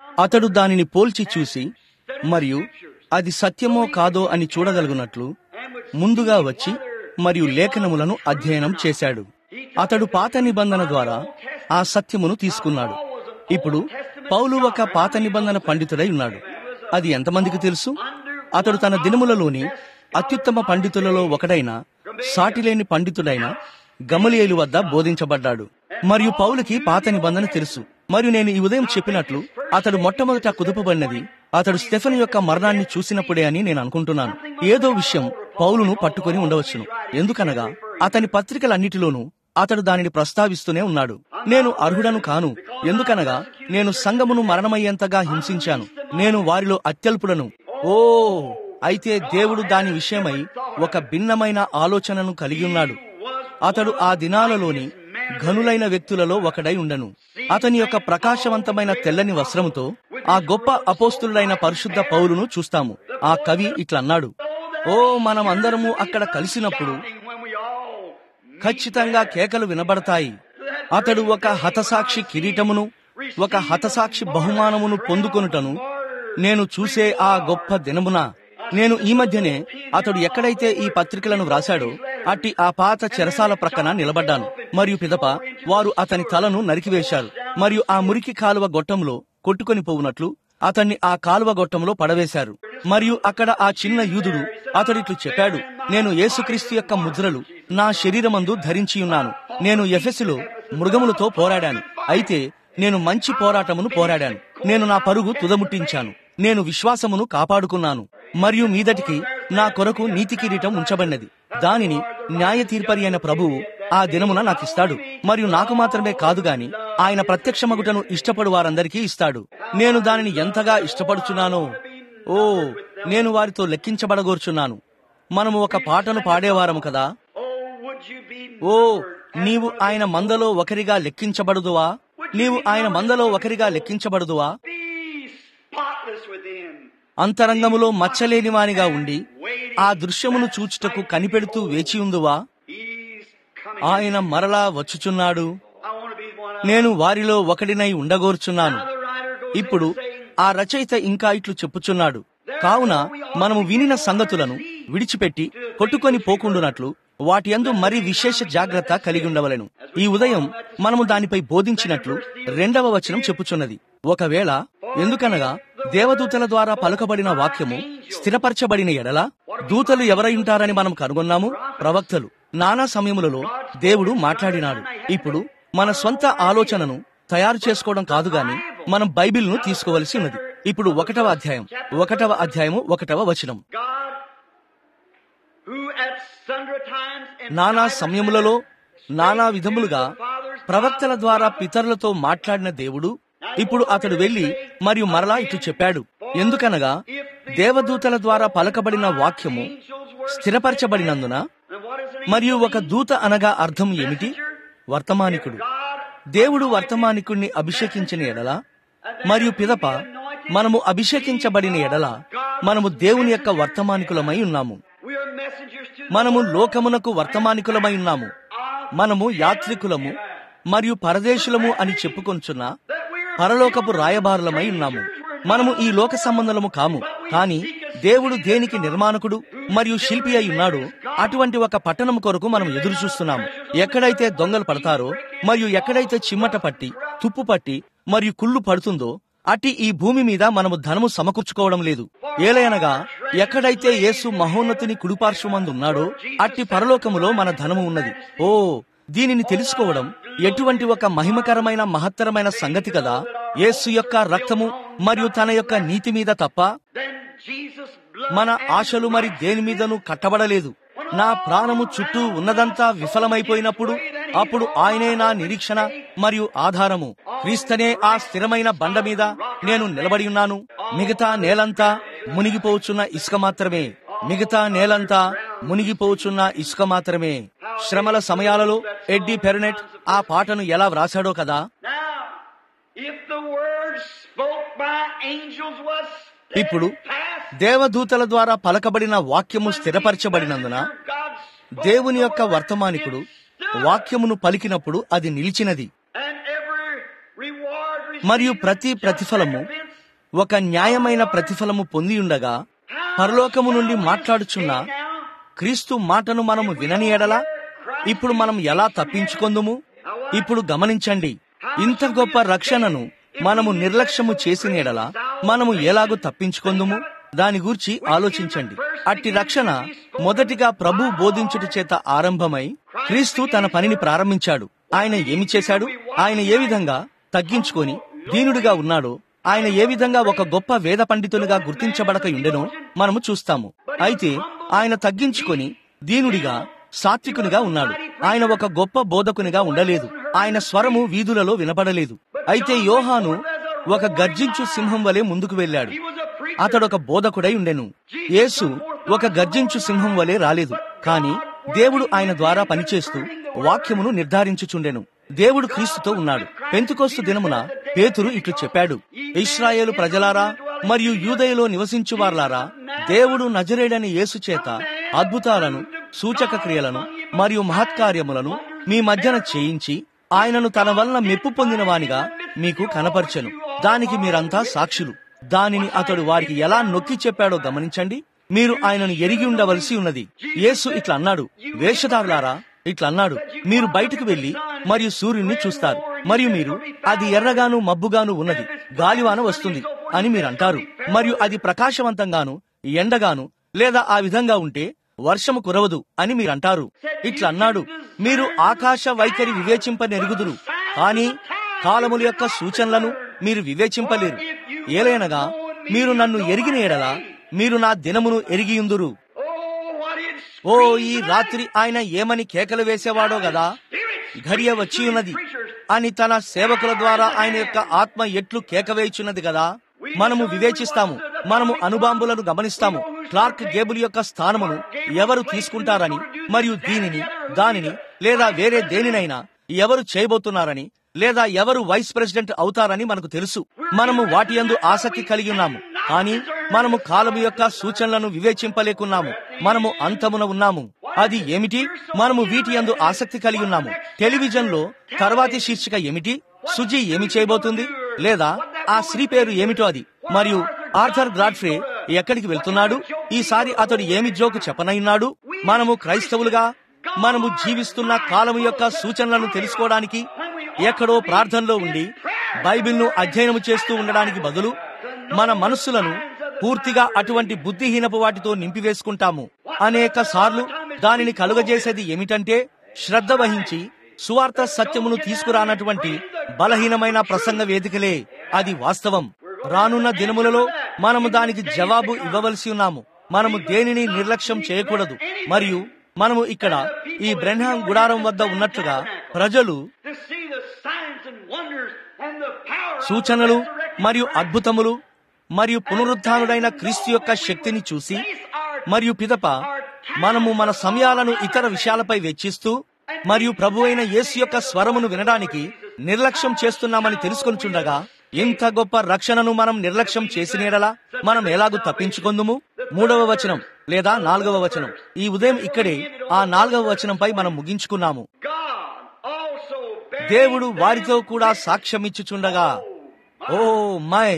అతడు దానిని పోల్చి చూసి మరియు అది సత్యమో కాదో అని చూడగలుగునట్లు ముందుగా వచ్చి మరియు లేఖనములను అధ్యయనం చేశాడు అతడు పాత నిబంధన ద్వారా ఆ సత్యమును తీసుకున్నాడు ఇప్పుడు పౌలు ఒక పాత నిబంధన పండితుడై ఉన్నాడు అది ఎంతమందికి తెలుసు అతడు తన దినములలోని అత్యుత్తమ పండితులలో ఒకడైన సాటిలేని పండితుడైన గమలియేలు వద్ద బోధించబడ్డాడు మరియు పౌలుకి పాత నిబంధన తెలుసు మరియు నేను ఈ ఉదయం చెప్పినట్లు అతడు మొట్టమొదట కుదుపబడినది అతడు స్టెఫెన్ యొక్క మరణాన్ని చూసినప్పుడే అని నేను అనుకుంటున్నాను ఏదో విషయం పౌలును పట్టుకొని ఉండవచ్చును ఎందుకనగా అతని పత్రికలన్నిటిలోనూ అతడు దానిని ప్రస్తావిస్తూనే ఉన్నాడు నేను అర్హుడను కాను ఎందుకనగా నేను సంఘమును మరణమయ్యేంతగా హింసించాను నేను వారిలో అత్యల్పుడను ఓ అయితే దేవుడు దాని విషయమై ఒక భిన్నమైన ఆలోచనను కలిగి ఉన్నాడు అతడు ఆ దినాలలోని ఘనులైన వ్యక్తులలో ఒకడై ఉండను అతని యొక్క ప్రకాశవంతమైన తెల్లని వస్త్రముతో ఆ గొప్ప అపోస్తుడైన పరిశుద్ధ పౌలును చూస్తాము ఆ కవి ఇట్లన్నాడు ఓ మనం అందరము అక్కడ కలిసినప్పుడు when we all ఖచ్చితంగా కేకలు వినబడతాయి అతడు ఒక హతసాక్షి కిరీటమును ఒక హతసాక్షి బహుమానమును పొందుకొనుటను నేను చూసే ఆ గొప్ప దినమున నేను ఈ మధ్యనే అతడు ఎక్కడైతే ఈ పత్రికలను వ్రాశాడో అట్టి ఆ పాత చెరసాల ప్రక్కన నిలబడ్డాను మరియు పిదప వారు అతని తలను నరికివేశారు మరియు ఆ మురికి కాలువ గొట్టంలో కొట్టుకొని పోవునట్లు అతన్ని ఆ కాలువ గొట్టంలో పడవేశారు మరియు అక్కడ ఆ చిన్న యూదుడు అతడిట్లు చెప్పాడు నేను యేసుక్రీస్తు యొక్క ముద్రలు నా శరీరమందు ధరించి ఉన్నాను నేను ఎఫెసులో మృగములతో పోరాడాను అయితే నేను మంచి పోరాటమును పోరాడాను నేను నా పరుగు తుదముట్టించాను నేను విశ్వాసమును కాపాడుకున్నాను మరియు మీదటికి నా కొరకు నీతి కిరీటం ఉంచబడినది దానిని న్యాయ తీర్పరి అయిన ప్రభువు ఆ దినమున నాకిస్తాడు మరియు నాకు మాత్రమే కాదు గాని ఆయన ప్రత్యక్షమగుటను ఇష్టపడు వారందరికీ ఇస్తాడు నేను దానిని ఎంతగా ఇష్టపడుచున్నానో ఓ నేను వారితో లెక్కించబడగోర్చున్నాను మనము ఒక పాటను పాడేవారము కదా Oh, would you be ఓ నీవు ఆయన మందలో ఒకరిగా లెక్కించబడుదువా నీవు ఆయన మందలో ఒకరిగా లెక్కించబడుదువా be spotless within? అంతరంగములో మచ్చలేని వానిగా ఉండి ఆ దృశ్యమును చూచుటకు కనిపెడుతూ వేచియుందువా He's coming. ఆయన మరలా వచ్చుచున్నాడు I want to be one of నేను వారిలో ఒకడినై ఉండగోర్చున్నాను the writer goes ఇప్పుడు in saying, ఆ రచయిత ఇంకా ఇట్లు చెప్పుచున్నాడు కావున మనము వినిన సంగతులను విడిచిపెట్టి కొట్టుకొని పోకుండునట్లు వాటి యందు మరి విశేష జాగ్రత్త కలిగి ఉండవలెను ఈ ఉదయం మనము దానిపై బోధించినట్లు రెండవ వచనం చెప్పుచున్నది ఒకవేళ ఎందుకనగా దేవదూతల ద్వారా పలుకబడిన వాక్యము స్థిరపరచబడిన ఎడల దూతలు ఎవరై ఉంటారని మనం కనుగొన్నాము ప్రవక్తలు నానా సమయములలో దేవుడు మాట్లాడినాడు ఇప్పుడు మన స్వంత ఆలోచనను తయారు చేసుకోవడం కాదు గాని మనం బైబిల్ను తీసుకోవలసి ఉన్నది ఇప్పుడు ఒకటవ అధ్యాయం ఒకటవ అధ్యాయము ఒకటవ వచనం God, who at sundry times and నానా సమయములలో నానా విధములుగా ప్రవక్తల ద్వారా పితరులతో మాట్లాడిన దేవుడు ఇప్పుడు అతడు వెళ్లి మరియు మరలా ఇట్లు చెప్పాడు ఎందుకనగా దేవదూతల ద్వారా పలకబడిన వాక్యము స్థిరపరచబడినందున and what is an మరియు ఒక దూత అనగా అర్థం ఏమిటి వర్తమానికుడు దేవుడు వర్తమానికుణ్ణి అభిషేకించిన ఎడల మరియు పిదప మనము అభిషేకించబడిన ఎడల మనము దేవుని యొక్క వర్తమానికులమై ఉన్నాము We are messengers to మనము లోకమునకు వర్తమానికులమై ఉన్నాము మనము యాత్రికులము మరియు పరదేశులము అని చెప్పుకొంచున్న పరలోకపు రాయబారులమై ఉన్నాము మనము ఈ లోక సంబంధములము కాము కాని దేవుడు దేనికి నిర్మాణకుడు మరియు శిల్పి అయి ఉన్నాడో అటువంటి ఒక పట్టణం కొరకు మనం ఎదురు చూస్తున్నాము ఎక్కడైతే దొంగలు పడతారో మరియు ఎక్కడైతే చిమ్మట పట్టి తుప్పు పట్టి మరియు కుళ్ళు పడుతుందో అట్టి ఈ భూమి మీద మనము ధనము సమకూర్చుకోవడం లేదు ఏలయనగా ఎక్కడైతే యేసు మహోన్నతిని కుడిపార్శ్వమందు ఉన్నాడో అట్టి పరలోకములో మన ధనము ఉన్నది ఓ దీనిని తెలుసుకోవడం ఎటువంటి ఒక మహిమకరమైన మహత్తరమైన సంగతి కదా యేసు యొక్క రక్తము మరియు తన యొక్క నీతి మీద తప్ప then Jesus' blood మన ఆశలు మరి దేని మీదను కట్టబడలేదు నా ప్రాణము చుట్టూ ఉన్నదంతా విఫలమైపోయినప్పుడు అప్పుడు ఆయనే నా నిరీక్షణ మరియు ఆధారము క్రీస్తనే ఆ స్థిరమైన బండ మీద నేను నిలబడి ఉన్నాను మిగతా నేలంతా మునిగిపోచున్న ఇసుక మాత్రమే మిగతా నేలంతా మునిగిపోచున్న ఇసుక మాత్రమే శ్రమల సమయాలలో ఎడ్డీ పెరునెట్ ఆ పాటను ఎలా వ్రాశాడో కదా Now, if the word spoke by angels was ఇప్పుడు steadfast, దేవదూతల ద్వారా పలకబడిన వాక్యము స్థిరపరచబడినందున God spoke దేవుని the యొక్క word, వర్తమానికుడు it stood. వాక్యమును పలికినప్పుడు అది నిలిచినది And every reward received మరియు ప్రతి just ప్రతిఫలము recompense ఒక న్యాయమైన ప్రతిఫలము పొంది ఉండగా పరలోకము నుండి మాట్లాడుచున్న క్రీస్తు మాటను మనము వినని ఎడలా ఇప్పుడు మనం ఎలా తప్పించుకొందుము ఇప్పుడు గమనించండి ఇంత గొప్ప రక్షణను మనము నిర్లక్ష్యము చేసిన ఎడలా మనము ఎలాగో తప్పించుకొందుము దాని గూర్చి ఆలోచించండి అట్టి రక్షణ మొదటిగా ప్రభు బోధించుట చేత ఆరంభమై క్రీస్తు తన పనిని ప్రారంభించాడు ఆయన ఏమి చేశాడు ఆయన ఏ విధంగా తగ్గించుకొని దీనుడిగా ఉన్నాడో ఆయన ఏ విధంగా ఒక గొప్ప వేద పండితునిగా గుర్తించబడక ఉండెనో మనము చూస్తాము అయితే ఆయన తగ్గించుకొని దీనుడిగా సాత్వికునిగా ఉన్నాడు ఆయన ఒక గొప్ప బోధకునిగా ఉండలేదు ఆయన స్వరము వీధులలో వినపడలేదు అయితే యోహాను ఒక గర్జించు సింహం వలె ముందుకు వెళ్ళాడు అతడొక బోధకుడై ఉండెను యేసు ఒక గర్జించు సింహం వలె రాలేదు కాని దేవుడు ఆయన ద్వారా పనిచేస్తూ వాక్యమును నిర్ధారించుచుండెను దేవుడు క్రీస్తుతో ఉన్నాడు పెంతుకోస్తు దినమున పేతురు ఇట్లు చెప్పాడు ఇస్రాయేలు ప్రజలారా మరియు యూదయలో నివసించువార్లారా దేవుడు నజరేడని యేసు చేత అద్భుతాలను సూచక క్రియలను మరియు మహత్కార్యములను మీ మధ్యన చేయించి ఆయనను తన వలన మెప్పు పొందిన వానిగా మీకు కనపరచెను దానికి మీరంతా సాక్షులు దానిని అతడు వారికి ఎలా నొక్కి చెప్పాడో గమనించండి మీరు ఆయనను ఎరిగి ఉండవలసి ఉన్నది యేసు ఇట్లా అన్నాడు వేషధారులారా ఇట్లా అన్నాడు మీరు బయటకు వెళ్లి మరియు సూర్యుడిని చూస్తారు మరియు మీరు అది ఎర్రగాను మబ్బుగాను ఉన్నది గాలివాన వస్తుంది అని మీరు అంటారు మరియు అది ప్రకాశవంతంగాను ఎండగాను లేదా ఆ విధంగా ఉంటే వర్షము కురవదు అని మీరు అంటారు ఇట్లా అన్నాడు మీరు ఆకాశ వైఖరి వివేచింపనెరుగుదురు కానీ కాలముల యొక్క సూచనలను మీరు వివేచింపలేరు ఏలైనగా మీరు నన్ను ఎరిగిన ఎడల మీరు నా దినమును ఎరిగియుందురు ఓ ఈ రాత్రి ఆయన ఏమని కేకలు వేసేవాడో గదా ఘడియ వచ్చి ఉన్నది అని తన సేవకుల ద్వారా ఆయన యొక్క ఆత్మ ఎట్లు కేక వేయుచున్నది కదా మనము వివేచిస్తాము మనము అనుబాంబులను గమనిస్తాము క్లార్క్ గేబుల్ యొక్క స్థానమును ఎవరు తీసుకుంటారని మరియు దీనిని దానిని లేదా వేరే దేనినైనా ఎవరు చేయబోతున్నారని లేదా ఎవరు వైస్ ప్రెసిడెంట్ అవుతారని మనకు తెలుసు మనము వాటి యందు ఆసక్తి కలిగి ఉన్నాము కానీ మనము కాలము యొక్క సూచనలను వివేచింపలేకున్నాము మనము అంతమున ఉన్నాము అది ఏమిటి మనము వీటి యందు ఆసక్తి కలిగి ఉన్నాము టెలివిజన్ లో తర్వాతి శీర్షిక ఏమిటి సుజీ ఏమి చేయబోతుంది లేదా ఆ స్త్రీ పేరు ఏమిటో అది మరియు ఆర్థర్ గ్రాడ్ఫ్రే ఎక్కడికి వెళ్తున్నాడు ఈసారి అతడు ఏమి జోకు చెప్పనైనాడు మనము క్రైస్తవులుగా మనము జీవిస్తున్న కాలము యొక్క సూచనలను తెలుసుకోవడానికి ఎక్కడో ప్రార్థనలో ఉండి బైబిల్ను అధ్యయనం చేస్తూ ఉండడానికి బదులు మన మనస్సులను పూర్తిగా అటువంటి బుద్ధిహీనపు వాటితో నింపివేసుకుంటాము అనేక సార్లు దానిని కలుగజేసేది ఏమిటంటే శ్రద్ధ వహించి సువార్త సత్యమును తీసుకురానటువంటి బలహీనమైన ప్రసంగ వేదికలే అది వాస్తవం రానున్న దినములలో మనము దానికి జవాబు ఇవ్వవలసి ఉన్నాము మనము దేనిని నిర్లక్ష్యం చేయకూడదు మరియు మనము ఇక్కడ ఈ బ్రహ్మాం గుడారం వద్ద ఉన్నట్లుగా ప్రజలు సూచనలు మరియు అద్భుతములు మరియు పునరుద్ధానుడైన క్రీస్తు యొక్క శక్తిని చూసి మరియు పిదప మనము మన సమయాలను ఇతర విషయాలపై వెచ్చిస్తూ మరియు ప్రభు అయిన యేసు యొక్క స్వరమును వినడానికి నిర్లక్ష్యం చేస్తున్నామని తెలుసుకొనిచుండగా ఇంత గొప్ప రక్షణను మనం నిర్లక్ష్యం చేసినేడలా మనం ఎలాగూ తప్పించుకుందుము మూడవ వచనం లేదా నాలుగవ వచనం ఈ ఉదయం ఇక్కడే ఆ నాలుగవ వచనంపై మనం ముగించుకున్నాము దేవుడు వారితో కూడా సాక్ష్యమిచ్చుచుండగా ఓ మై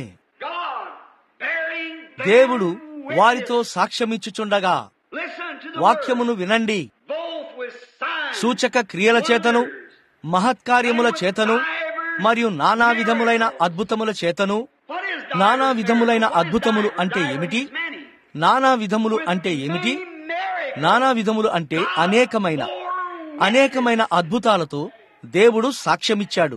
దేవుడు వారితో సాక్ష్యమిచ్చుచుండగా వాక్యమును వినండి సూచక క్రియల చేతను మహత్కార్యముల చేతను మరియు నానా విధములైన అద్భుతముల చేతను నానా విధములైన అద్భుతములు అంటే ఏమిటి నానా విధములు అంటే ఏమిటి నానా విధములు అంటే అనేకమైన అనేకమైన అద్భుతాలతో దేవుడు సాక్ష్యమిచ్చాడు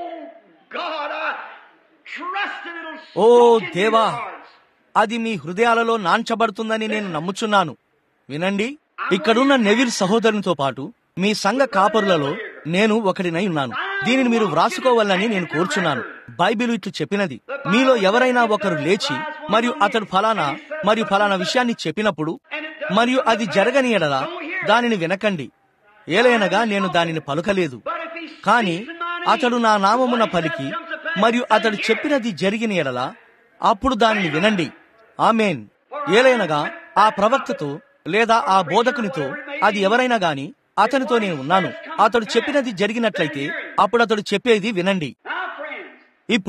ఓ దేవా అది మీ హృదయాలలో నాంచబడుతుందని నేను నమ్ముచున్నాను వినండి ఇక్కడున్న నెవిర్ సహోదరునితో పాటు మీ సంఘ కాపరులలో నేను ఒకడినై ఉన్నాను దీనిని మీరు వ్రాసుకోవాలని నేను కోరుచున్నాను బైబిల్ ఇట్లు చెప్పినది మీలో ఎవరైనా ఒకరు లేచి మరియు అతడు ఫలానా మరియు ఫలానా విషయాన్ని చెప్పినప్పుడు మరియు అది జరగని ఎడల దానిని వినకండి ఏలైనగా నేను దానిని పలుకలేదు కాని అతడు నా నామమున పలికి మరియు అతడు చెప్పినది జరిగిన ఎడల అప్పుడు దానిని వినండి ఆమెన్ ఏలైనగా ఆ ప్రవక్తతో లేదా ఆ బోధకునితో అది ఎవరైనా గాని అతనితో నేను ఉన్నాను అతడు చెప్పినది జరిగినట్లయితే అప్పుడు అతడు చెప్పేది వినండి ఇప్పుడు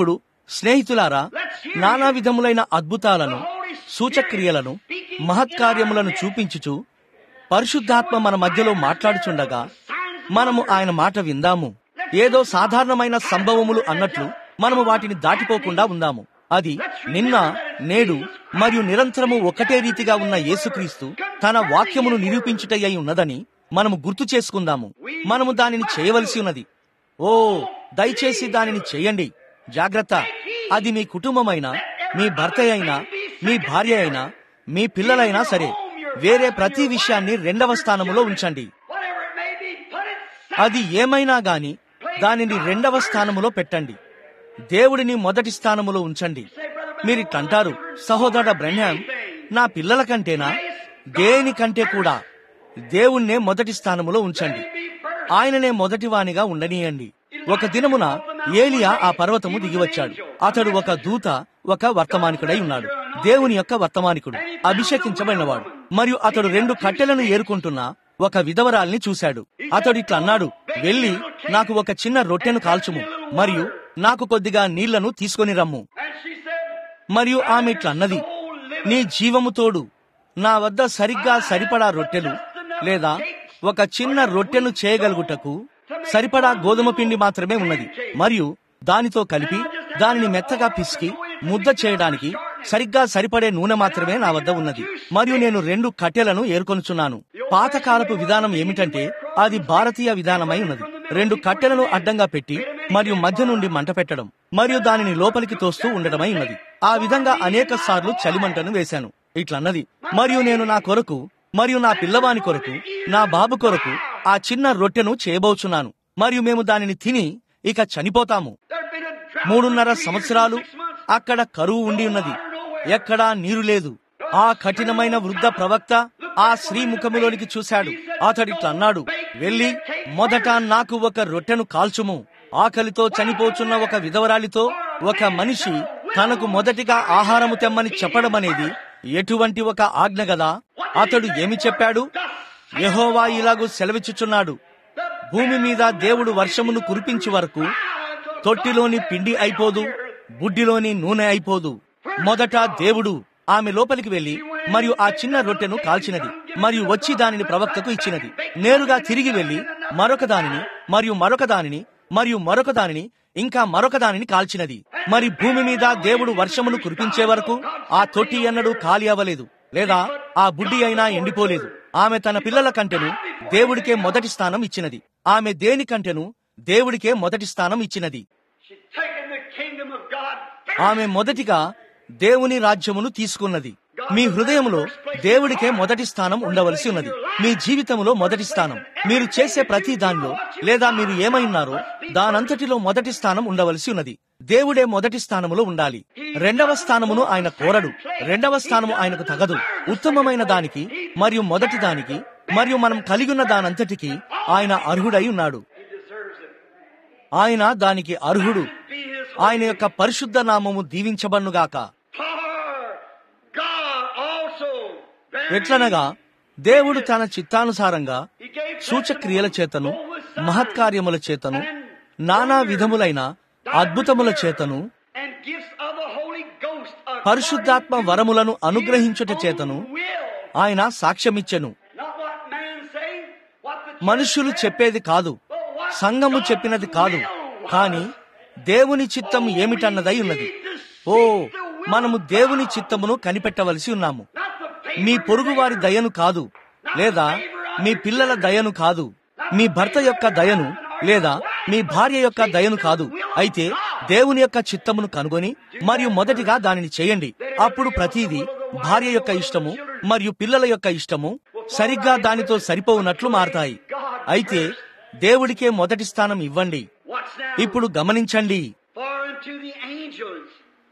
స్నేహితులారా నానా విధములైన అద్భుతాలను సూచక్రియలను మహత్కార్యములను చూపించుచు పరిశుద్ధాత్మ మన మధ్యలో మాట్లాడుచుండగా మనము ఆయన మాట విందాము ఏదో సాధారణమైన సంభవములు అన్నట్లు మనము వాటిని దాటిపోకుండా ఉందాము అది నిన్న నేడు మరియు నిరంతరము ఒకటే రీతిగా ఉన్న యేసుక్రీస్తు తన వాక్యమును నిరూపించుటయ్యి ఉన్నదని మనము గుర్తు చేసుకుందాము మనము దానిని చేయవలసి ఉన్నది ఓ దయచేసి దానిని చేయండి జాగ్రత్త అది మీ కుటుంబమైనా మీ భర్త అయినా మీ భార్య అయినా మీ పిల్లలైనా సరే వేరే ప్రతి విషయాన్ని రెండవ స్థానములో ఉంచండి Whatever it may be, put it అది ఏమైనా గాని దానిని రెండవ స్థానములో పెట్టండి దేవుడిని మొదటి స్థానములో ఉంచండి మీరిట్లంటారు సహోదర బ్రహ్యాం నా పిల్లల కంటేనా దేనికంటే కూడా దేవుణ్ణే మొదటి స్థానములో ఉంచండి ఆయననే మొదటివానిగా ఉండనీయండి ఒక దినమున ఏలియా ఆ పర్వతము దిగివచ్చాడు అతడు ఒక దూత ఒక వర్తమానికుడై ఉన్నాడు దేవుని యొక్క వర్తమానికుడు అభిషేకించబడినవాడు మరియు అతడు రెండు కట్టెలను ఏరుకుంటున్న ఒక విధవరాల్ని చూశాడు అతడు ఇట్లా అన్నాడు వెళ్ళి నాకు ఒక చిన్న రొట్టెను కాల్చుము మరియు నాకు కొద్దిగా నీళ్లను తీసుకొని రమ్ము And she said, మరియు ఆమె ఇట్లా అన్నది నీ జీవము తోడు నా వద్ద సరిగ్గా సరిపడా రొట్టెలు లేదా ఒక చిన్న రొట్టెను చేయగలుగుటకు సరిపడా గోధుమ పిండి మాత్రమే ఉన్నది మరియు దానితో కలిపి దానిని మెత్తగా పిసికి ముద్ద చేయడానికి సరిగ్గా సరిపడే నూనె మాత్రమే నా వద్ద ఉన్నది మరియు నేను రెండు కట్టెలను ఏర్కొనుచున్నాను పాతకాలపు విధానం ఏమిటంటే అది భారతీయ విధానమై ఉన్నది రెండు కట్టెలను అడ్డంగా పెట్టి మరియు మధ్య నుండి మంట పెట్టడం మరియు దానిని లోపలికి తోస్తూ ఉండటమై ఉన్నది ఆ విధంగా అనేక సార్లు చలిమంటను వేశాను ఇట్లన్నది మరియు నేను నా కొరకు మరియు నా పిల్లవాని కొరకు నా బాబు కొరకు ఆ చిన్న రొట్టెను చేయబోచున్నాను మరియు మేము దానిని తిని ఇక చనిపోతాము There'd been a drought మూడున్నర for three years, సంవత్సరాలు six months. అక్కడ కరువు ఉండి ఉన్నది ఎక్కడా నీరు లేదు ఆ కఠినమైన వృద్ధ ప్రవక్త ఆ స్త్రీ ముఖములోనికి చూశాడు అతడిట్లా అన్నాడు వెళ్ళి మొదట నాకు ఒక రొట్టెను కాల్చుము ఆకలితో చనిపోచున్న ఒక విధవరాలితో ఒక మనిషి తనకు మొదటిగా ఆహారము తెమ్మని చెప్పడం అనేది ఎటువంటి ఒక ఆజ్ఞ గదా అతడు ఏమి చెప్పాడు యెహోవా ఇలాగూ సెలవిచ్చుచున్నాడు భూమి మీద దేవుడు వర్షమును కురిపించే వరకు తొట్టిలోని పిండి అయిపోదు బుడ్డిలోని నూనె అయిపోదు మొదట దేవుడు ఆమె లోపలికి వెళ్లి మరియు ఆ చిన్న రొట్టెను కాల్చినది మరియు వచ్చి దానిని ప్రవక్తకు ఇచ్చినది నేరుగా తిరిగి వెళ్లి మరొక దానిని మరియు మరొక దానిని మరియు మరొక దానిని ఇంకా మరొక దానిని కాల్చినది మరి భూమి మీద దేవుడు వర్షమును కురిపించే వరకు ఆ తొట్టి ఎన్నడూ ఖాళీ అవ్వలేదు లేదా ఆ బుడ్డి అయినా ఎండిపోలేదు ఆమె తన పిల్లల కంటెను దేవుడికే మొదటి స్థానం ఇచ్చినది ఆమె దేనికంటెను దేవుడికే మొదటి స్థానం ఇచ్చినది She'd taken the kingdom of God. ఆమె మొదటిగా దేవుని రాజ్యమును తీసుకున్నది మీ హృదయములో దేవుడికే మొదటి స్థానం ఉండవలసి ఉన్నది మీ జీవితంలో మొదటి స్థానం మీరు చేసే ప్రతి దానిలో లేదా మీరు ఏమైనారో దానంతటిలో మొదటి స్థానం ఉండవలసి ఉన్నది దేవుడే మొదటి స్థానములో ఉండాలి రెండవ స్థానమును ఆయన కోరడు రెండవ స్థానము ఆయనకు తగదు ఉత్తమమైన దానికి మరియు మొదటి దానికి మరియు మనం కలిగిన దానంతటికి ఆయన అర్హుడై ఉన్నాడు He deserves it. ఆయన దానికి అర్హుడు Be his ఆయన యొక్క పరిశుద్ధ నామము దీవించబన్నుగాక For God also. bearing- ఎట్లనగా దేవుడు తన చిత్తానుసారంగా He gave సూచక్రియల చేతను testimony, both with మహత్కార్యముల చేతను నానా విధములైన అద్భుతముల చేతను and gifts of the Holy Ghost according పరిశుద్ధాత్మ to వరములను his అనుగ్రహించుట own చేతను will. ఆయన సాక్ష్యమిచ్చెను Not what man say, what the church మనుష్యులు said, చెప్పేది కాదు but what సంఘము God's చెప్పినది కాదు will కాని was. దేవుని చిత్తము ఏమిటన్నదై ఉన్నది ఓ మనము దేవుని చిత్తమును కనిపెట్టవలసి ఉన్నాము Not the favor me of పొరుగువారి your దయను కాదు లేదా మీ పిల్లల దయను కాదు మీ భర్త యొక్క దయను లేదా మీ భార్య యొక్క దయను కాదు అయితే దేవుని యొక్క చిత్తమును కనుగొని మరియు మొదటిగా దానిని చేయండి అప్పుడు ప్రతిదీ భార్య యొక్క ఇష్టము మరియు పిల్లల యొక్క ఇష్టము సరిగ్గా దానితో సరిపోవునట్లు మారతాయి అయితే దేవుడికే మొదటి స్థానం ఇవ్వండి Watch now. ఇప్పుడు గమనించండి For unto the angels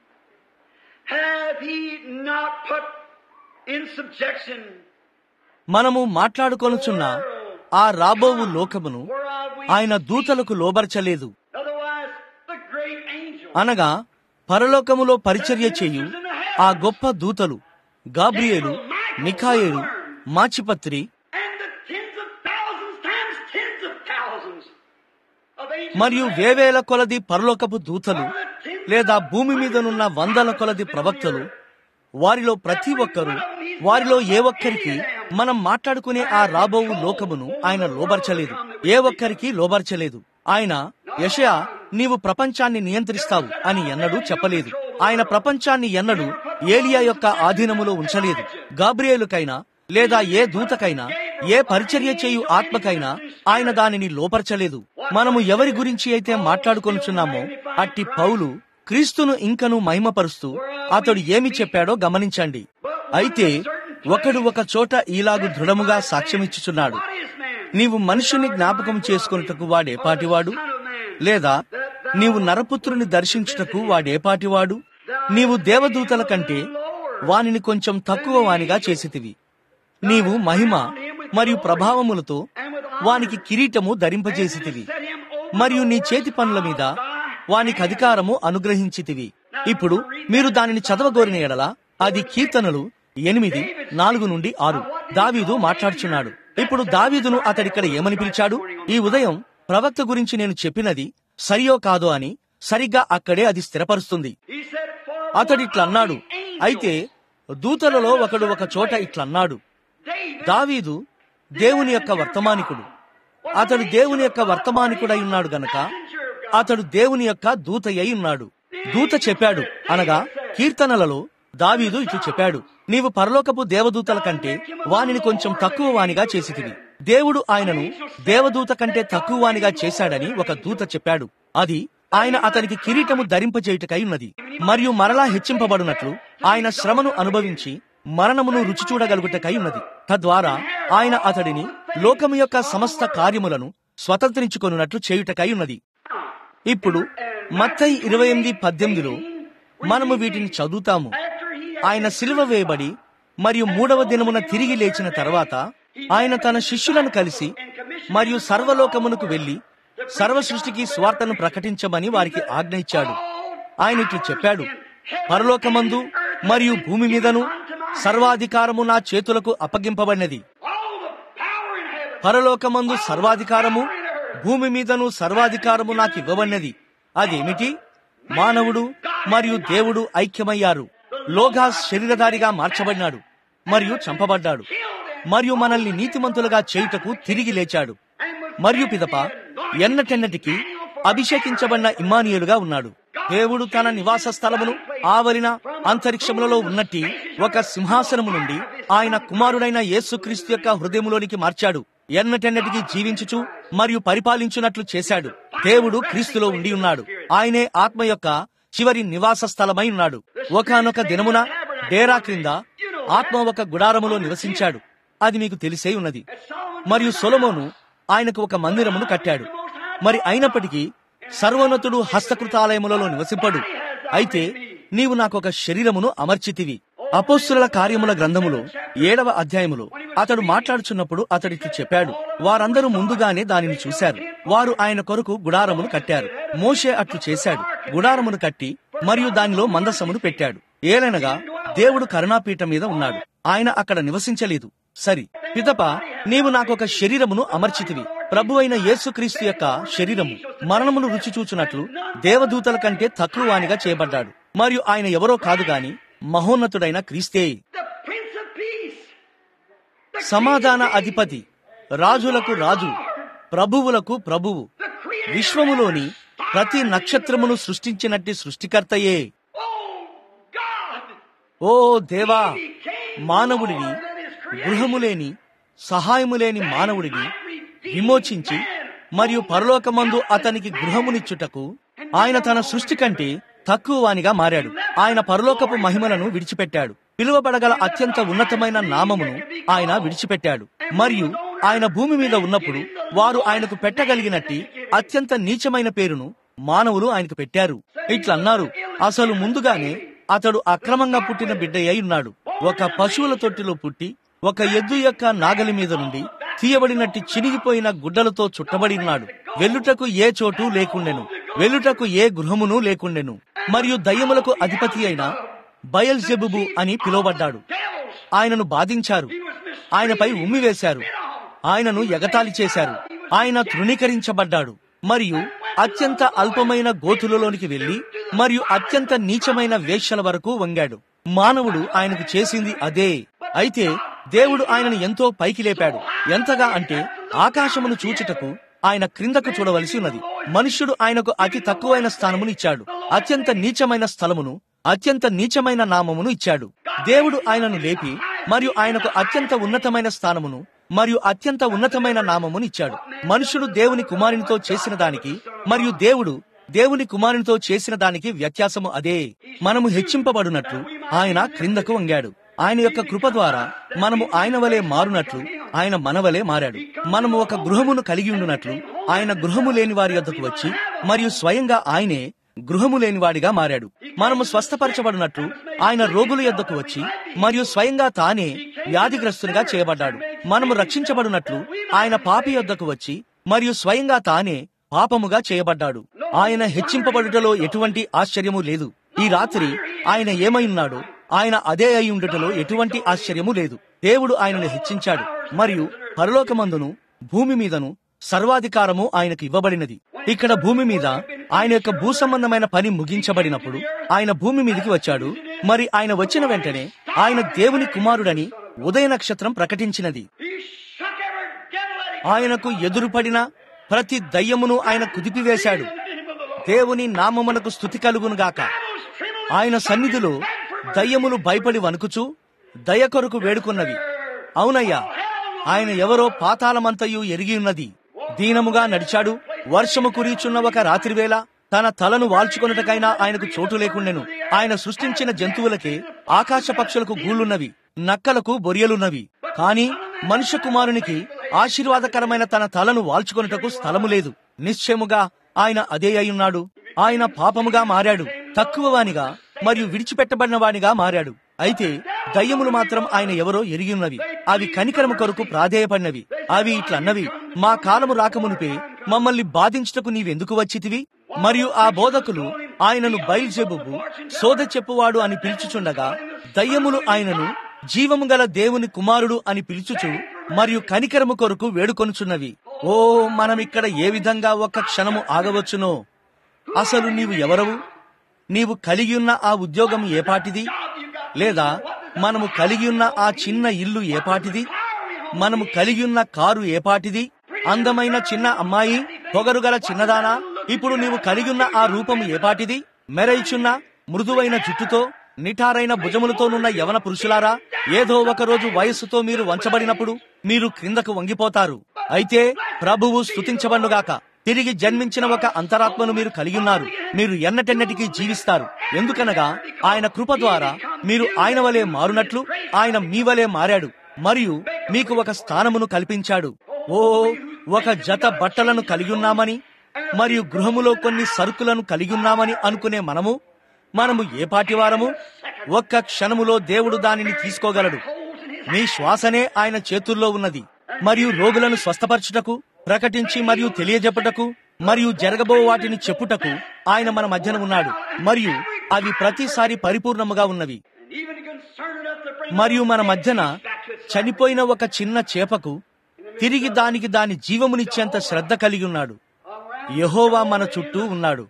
hath he not put in subjection మనము మాట్లాడుకొనుచున్న ఆ రాబోవు లోకమును whereof we ఆయన దూతలకు లోబరచలేదు otherwise the great angel అనగా పరలోకములో పరిచర్య చేయు ఆ గొప్ప దూతలు Gabriel మిఖాయేలు మాచిపత్రి and the tens of thousands times tens of thousands of angels మరియు of heaven వేవేల కొలది పరలోకపు దూతలు are the లేదా భూమి మీదనున్న వందల కొలది ప్రవక్తలు వారిలో ప్రతి ఒక్కరూ వారిలో ఏ ఒక్కరికి మనం మాట్లాడుకునే ఆ రాబోవు లోకమును ఆయన లోబర్చలేదు ఏ ఒక్కరికి లోబర్చలేదు ఆయన యషయా నీవు ప్రపంచాన్ని నియంత్రిస్తావు అని ఎన్నడూ చెప్పలేదు ఆయన ప్రపంచాన్ని ఎన్నడూ ఏలియా యొక్క ఆధీనములో ఉంచలేదు గాబ్రియేలుకైనా లేదా ఏ దూతకైనా ఏ పరిచర్య చేయు ఆత్మకైనా ఆయన దానిని లోపరచలేదు మనము ఎవరి గురించి అయితే మాట్లాడుకొనుచున్నామో అట్టి పౌలు క్రీస్తును ఇంకను మహిమపరుస్తూ అతడు ఏమి చెప్పాడో గమనించండి అయితే ఒకడు ఒక చోట ఈలాగు దృఢముగా సాక్ష్యమిచ్చుచున్నాడు నీవు మనుషుని జ్ఞాపకం చేసుకున్నటకు వాడేపాటివాడు లేదా నీవు నరపుత్రుని దర్శించుటకు వాడేపాటివాడు నీవు దేవదూతల కంటే వానిని కొంచెం తక్కువ వానిగా చేసితివి నీవు మహిమ మరియు ప్రభావములతో వానికి కిరీటము ధరింపజేసితివి మరియు నీ చేతి పనుల మీద వానికి అధికారము అనుగ్రహించితివి ఇప్పుడు మీరు దానిని చదవగోరిన ఎడల అది కీర్తనలు ఎనిమిది నాలుగు నుండి ఆరు దావీదు మాట్లాడుచున్నాడు ఇప్పుడు దావీదును అతడిక్కడ ఏమని పిలిచాడు ఈ ఉదయం ప్రవక్త గురించి నేను చెప్పినది సరియో కాదో అని సరిగ్గా అక్కడే అది స్థిరపరుస్తుంది అతడిట్లన్నాడు అయితే దూతలలో ఒకడు ఒక చోట ఇట్లన్నాడు దావీదు దేవుని యొక్క వర్తమానికుడు అతడు దేవుని యొక్క వర్తమానికుడై ఉన్నాడు గనక అతడు దేవుని యొక్క దూత అయి ఉన్నాడు దూత చెప్పాడు అనగా కీర్తనలలో దావీదు ఇట్లు చెప్పాడు నీవు పరలోకపు దేవదూతల కంటే వానిని కొంచెం తక్కువ వానిగా చేసితివి దేవుడు ఆయనను దేవదూత కంటే తక్కువ వానిగా చేశాడని ఒక దూత చెప్పాడు అది ఆయన అతనికి కిరీటము ధరింపజేయుటకై ఉన్నది మరియు మరలా హెచ్చింపబడినట్లు ఆయన శ్రమను అనుభవించి మరణమును రుచి చూడగలుగుటకై ఉన్నది తద్వారా ఆయన అతడిని లోకము యొక్క సమస్త కార్యములను స్వతంత్రించుకొనున్నట్లు చేయుటకై ఉన్నది ఇప్పుడు మత్తయి ఇరవై ఎనిమిది పద్దెనిమిదిలో మనము వీటిని చదువుతాము ఆయన సిలువ వేయబడి మరియు మూడవ దినమున తిరిగి లేచిన తర్వాత ఆయన తన శిష్యులను కలిసి మరియు సర్వలోకమునకు వెళ్లి సర్వ సృష్టికి స్వార్థను ప్రకటించమని వారికి ఆజ్ఞ ఇచ్చాడు ఆయన ఇట్లు చెప్పాడు పరలోకమందు మరియు భూమి మీదను సర్వాధికారము నా చేతులకు అప్పగింపబడినది పరలోకమందు సర్వాధికారము భూమి మీదను సర్వాధికారము నాకు ఇవ్వబడినది అదేమిటి మానవుడు మరియు దేవుడు ఐక్యమయ్యారు లోగాస్ శరీరధారిగా మార్చబడినాడు మరియు చంపబడ్డాడు మరియు మనల్ని నీతిమంతులుగా చేయుటకు తిరిగి లేచాడు మరియు పిదప ఎన్నటెన్నటికి అభిషేకించబడిన ఇమానియులుగా ఉన్నాడు దేవుడు తన నివాస స్థలమును ఆవలిన అంతరిక్షములలో ఉన్నట్టి ఒక సింహాసనము నుండి ఆయన కుమారుడైన యేసుక్రీస్తు యొక్క హృదయములోనికి మార్చాడు ఎన్నటెన్నటికి జీవించుచు మరియు పరిపాలించున్నట్లు చేశాడు దేవుడు క్రీస్తులో ఉండి ఉన్నాడు ఆయనే ఆత్మ యొక్క చివరి నివాస స్థలమై ఉన్నాడు ఒకనొక దినమున డేరా క్రింద ఆత్మ ఒక గుడారములో నివసించాడు అది మీకు తెలిసే ఉన్నది మరియు సొలమోను ఆయనకు ఒక మందిరమును కట్టాడు మరి అయినప్పటికీ సర్వోన్నతుడు హస్తకృతాలయములలో నివసింపడు అయితే నీవు నాకొక శరీరమును అమర్చితివి అపోస్తుల కార్యముల గ్రంథములో ఏడవ అధ్యాయములో అతడు మాట్లాడుచున్నప్పుడు అతడికి చెప్పాడు వారందరూ ముందుగానే దానిని చూశారు వారు ఆయన కొరకు గుడారమును కట్టారు మోషే అట్లు చేశాడు గుడారమును కట్టి మరియు దానిలో మందసమును పెట్టాడు ఏలనగా దేవుడు కరుణాపీఠం మీద ఉన్నాడు ఆయన అక్కడ నివసించలేదు సరి పితప నీవు నాకొక శరీరమును అమర్చితివి ప్రభు అయిన యేసుక్రీస్తు యొక్క శరీరము మరణమును రుచి చూచున్నట్లు దేవదూతల కంటే తక్కువ వానిగా చేయబడ్డాడు మరియు ఆయన ఎవరో కాదు గాని మహోన్నతుడైన క్రీస్తే సమాధాన అధిపతి రాజులకు రాజు ప్రభువులకు ప్రభువు విశ్వములోని ప్రతి నక్షత్రమును సృష్టించినట్టి సృష్టికర్తయే ఓ దేవా మానవుడిని గృహములేని సహాయములేని మానవుడిని విమోచించి మరియు పరలోకమందు అతనికి గృహమునిచ్చుటకు ఆయన తన సృష్టి కంటే తక్కువ వానిగా మారాడు ఆయన పరలోకపు మహిమలను విడిచిపెట్టాడు పిలువబడగల అత్యంత ఉన్నతమైన నామమును ఆయన విడిచిపెట్టాడు మరియు ఆయన భూమి మీద ఉన్నప్పుడు వారు ఆయనకు పెట్టగలిగినట్టి అత్యంత నీచమైన పేరును మానవులు ఆయనకు పెట్టారు ఇట్లన్నారు అసలు ముందుగానే అతడు అక్రమంగా పుట్టిన బిడ్డ అయి ఉన్నాడు ఒక పశువుల తొట్టిలో పుట్టి ఒక ఎద్దు యొక్క నాగలి మీద నుండి తీయబడినట్టి చినిగిపోయిన గుడ్డలతో చుట్టబడి ఉన్నాడు వెల్లుటకు ఏ చోటు లేకుండెను వెల్లుటకు ఏ గృహమును లేకుండెను మరియు దయ్యములకు అధిపతి అయిన బయల్జెబుబు అని పిలువబడ్డాడు ఆయనను బాధించారు ఆయనపై ఉమ్మివేశారు ఆయనను ఎగతాళి చేశారు ఆయన తృణీకరించబడ్డాడు మరియు అత్యంత అల్పమైన గోతులలోనికి వెళ్లి మరియు అత్యంత నీచమైన వేశ్యల వరకు వంగాడు మానవుడు ఆయనకు చేసింది అదే అయితే దేవుడు ఆయనను ఎంతో పైకి లేపాడు ఎంతగా అంటే ఆకాశమును చూచుటకు ఆయన క్రిందకు చూడవలసి ఉన్నది మనుష్యుడు ఆయనకు అతి తక్కువైన స్థానమును ఇచ్చాడు అత్యంత నీచమైన స్థలమును అత్యంత నీచమైన నామమును ఇచ్చాడు దేవుడు ఆయనను లేపి మరియు ఆయనకు అత్యంత ఉన్నతమైన స్థానమును మరియు అత్యంత ఉన్నతమైన నామమును ఇచ్చాడు మనుషుడు దేవుని కుమారునితో చేసిన దానికి మరియు దేవుడు దేవుని కుమారునితో చేసిన దానికి వ్యత్యాసము అదే మనము హెచ్చింపబడినట్లు ఆయన క్రిందకు వంగాడు ఆయన యొక్క కృప ద్వారా మనము ఆయన వలె మారునట్లు ఆయన మనవలే మారాడు మనము ఒక గృహమును కలిగి ఉండునట్లు ఆయన గృహము లేని వారి యొద్దకు వచ్చి మరియు స్వయంగా ఆయనే గృహము లేనివాడిగా మారాడు మనము స్వస్థపరచబడినట్లు ఆయన రోగుల యొద్దకు వచ్చి మరియు స్వయంగా తానే వ్యాధిగ్రస్తునిగా చేయబడ్డాడు మనము రక్షించబడినట్లు ఆయన పాపి యొద్దకు వచ్చి మరియు స్వయంగా తానే పాపముగా చేయబడ్డాడు ఆయన హెచ్చింపబడుటలో ఎటువంటి ఆశ్చర్యము లేదు ఈ రాత్రి ఆయన ఏమై ఉన్నాడో ఆయన అదే అయి ఉండుటలో ఎటువంటి ఆశ్చర్యము లేదు దేవుడు ఆయనను హెచ్చించాడు మరియు పరలోకమందును భూమి మీదను సర్వాధికారము ఆయనకు ఇవ్వబడినది ఇక్కడ భూమి మీద ఆయన యొక్క భూ సంబంధమైన పని ముగించబడినప్పుడు ఆయన భూమి మీదకి వచ్చాడు మరి ఆయన వచ్చిన వెంటనే ఆయన దేవుని కుమారుడని ఉదయ నక్షత్రం ప్రకటించినది He shook every devil that he ఆయనకు ఎదురుపడిన ప్రతి దయ్యమును ఆయన కుదిపివేశాడు దేవుని నామమునకు స్థుతి కలుగునుగాక was trembling. ఆయన సన్నిధిలో దయ్యములు భయపడి వణుకుచూ దయ కొరకు వేడుకున్నవి అవునయ్యా ఆయన ఎవరో పాతాళమంతయు ఎరిగి ఉన్నది దీనముగా నడిచాడు వర్షము కురీచున్న ఒక రాత్రివేళ తన తలను వాల్చుకొనుటకైనా ఆయనకు చోటు లేకుండెను ఆయన సృష్టించిన జంతువులకే ఆకాశ పక్షులకు గూళ్ళున్నవి నక్కలకు బొరియలున్నవి కాని మనుష్య కుమారునికి ఆశీర్వాదకరమైన తన తలను వాల్చుకొనుటకు స్థలము లేదు నిశ్చయముగా ఆయన అదే అయ్యున్నాడు ఆయన పాపముగా మారాడు తక్కువ వానిగా మరియు విడిచిపెట్టబడిన వానిగా మారాడు అయితే దయ్యములు మాత్రం ఆయన ఎవరో ఎరిగి ఉన్నవి అవి కనికరము కొరకు ప్రాధేయపడినవి అవి ఇట్లన్నవి మా కాలము రాకమునిపే మమ్మల్ని బాధించుటకు నీవెందుకు వచ్చితివి మరియు ఆ బోధకులు ఆయనను బయల్జెబుబు సోద చెప్పువాడు అని పిలుచుచుండగా దయ్యములు ఆయనను జీవము గల దేవుని కుమారుడు అని పిలుచుచు మరియు కనికరము కొరకు వేడుకొనుచున్నవి ఓ మనమిక్కడ ఏ విధంగా ఒక్క క్షణము ఆగవచ్చునో అసలు నీవు ఎవరవు నీవు కలిగి ఉన్న ఆ ఉద్యోగం ఏపాటిది లేదా మనము కలిగి ఉన్న ఆ చిన్న ఇల్లు ఏపాటిది మనము కలిగి ఉన్న కారు ఏపాటిది అందమైన చిన్న అమ్మాయి పొగరుగల చిన్నదానా ఇప్పుడు నీవు కలిగి ఉన్న ఆ రూపము ఏపాటిది మెరైచున్న మృదువైన జుట్టుతో నిఠారైన భుజములతోనున్న యవన పురుషులారా ఏదో ఒక రోజు వయస్సుతో మీరు వంచబడినప్పుడు మీరు క్రిందకు వంగిపోతారు అయితే ప్రభువు స్తుతించబడుగాక తిరిగి జన్మించిన ఒక అంతరాత్మను మీరు కలిగి ఉన్నారు మీరు ఎన్నటెన్నటికీ జీవిస్తారు ఎందుకనగా ఆయన కృప ద్వారా మీరు ఆయన వలె మారునట్లు ఆయన మీ వలె మారాడు మరియు మీకు ఒక స్థానమును కల్పించాడు ఓ ఒక జత బట్టలను కలిగి ఉన్నామని మరియు గృహములో కొన్ని సరుకులను కలిగి ఉన్నామని అనుకునే మనము మనము ఏ పాటి వారము ఒక్క క్షణములో దేవుడు దానిని తీసుకోగలడు మీ శ్వాసనే ఆయన చేతుల్లో ఉన్నది మరియు రోగులను స్వస్థపరచుటకు ప్రకటించి మరియు తెలియజెప్పుటకు మరియు జరగబో వాటిని చెప్పుటకు ఆయన మన మధ్యన ఉన్నాడు మరియు అవి ప్రతిసారి పరిపూర్ణముగా ఉన్నవి Even concerned enough to bring మరియు మన మధ్యన చనిపోయిన ఒక చిన్న చేపకు తిరిగి దానికి దాని జీవమునిచ్చేంత శ్రద్ధ కలిగి ఉన్నాడు యహోవా మన చుట్టూ ఉన్నాడు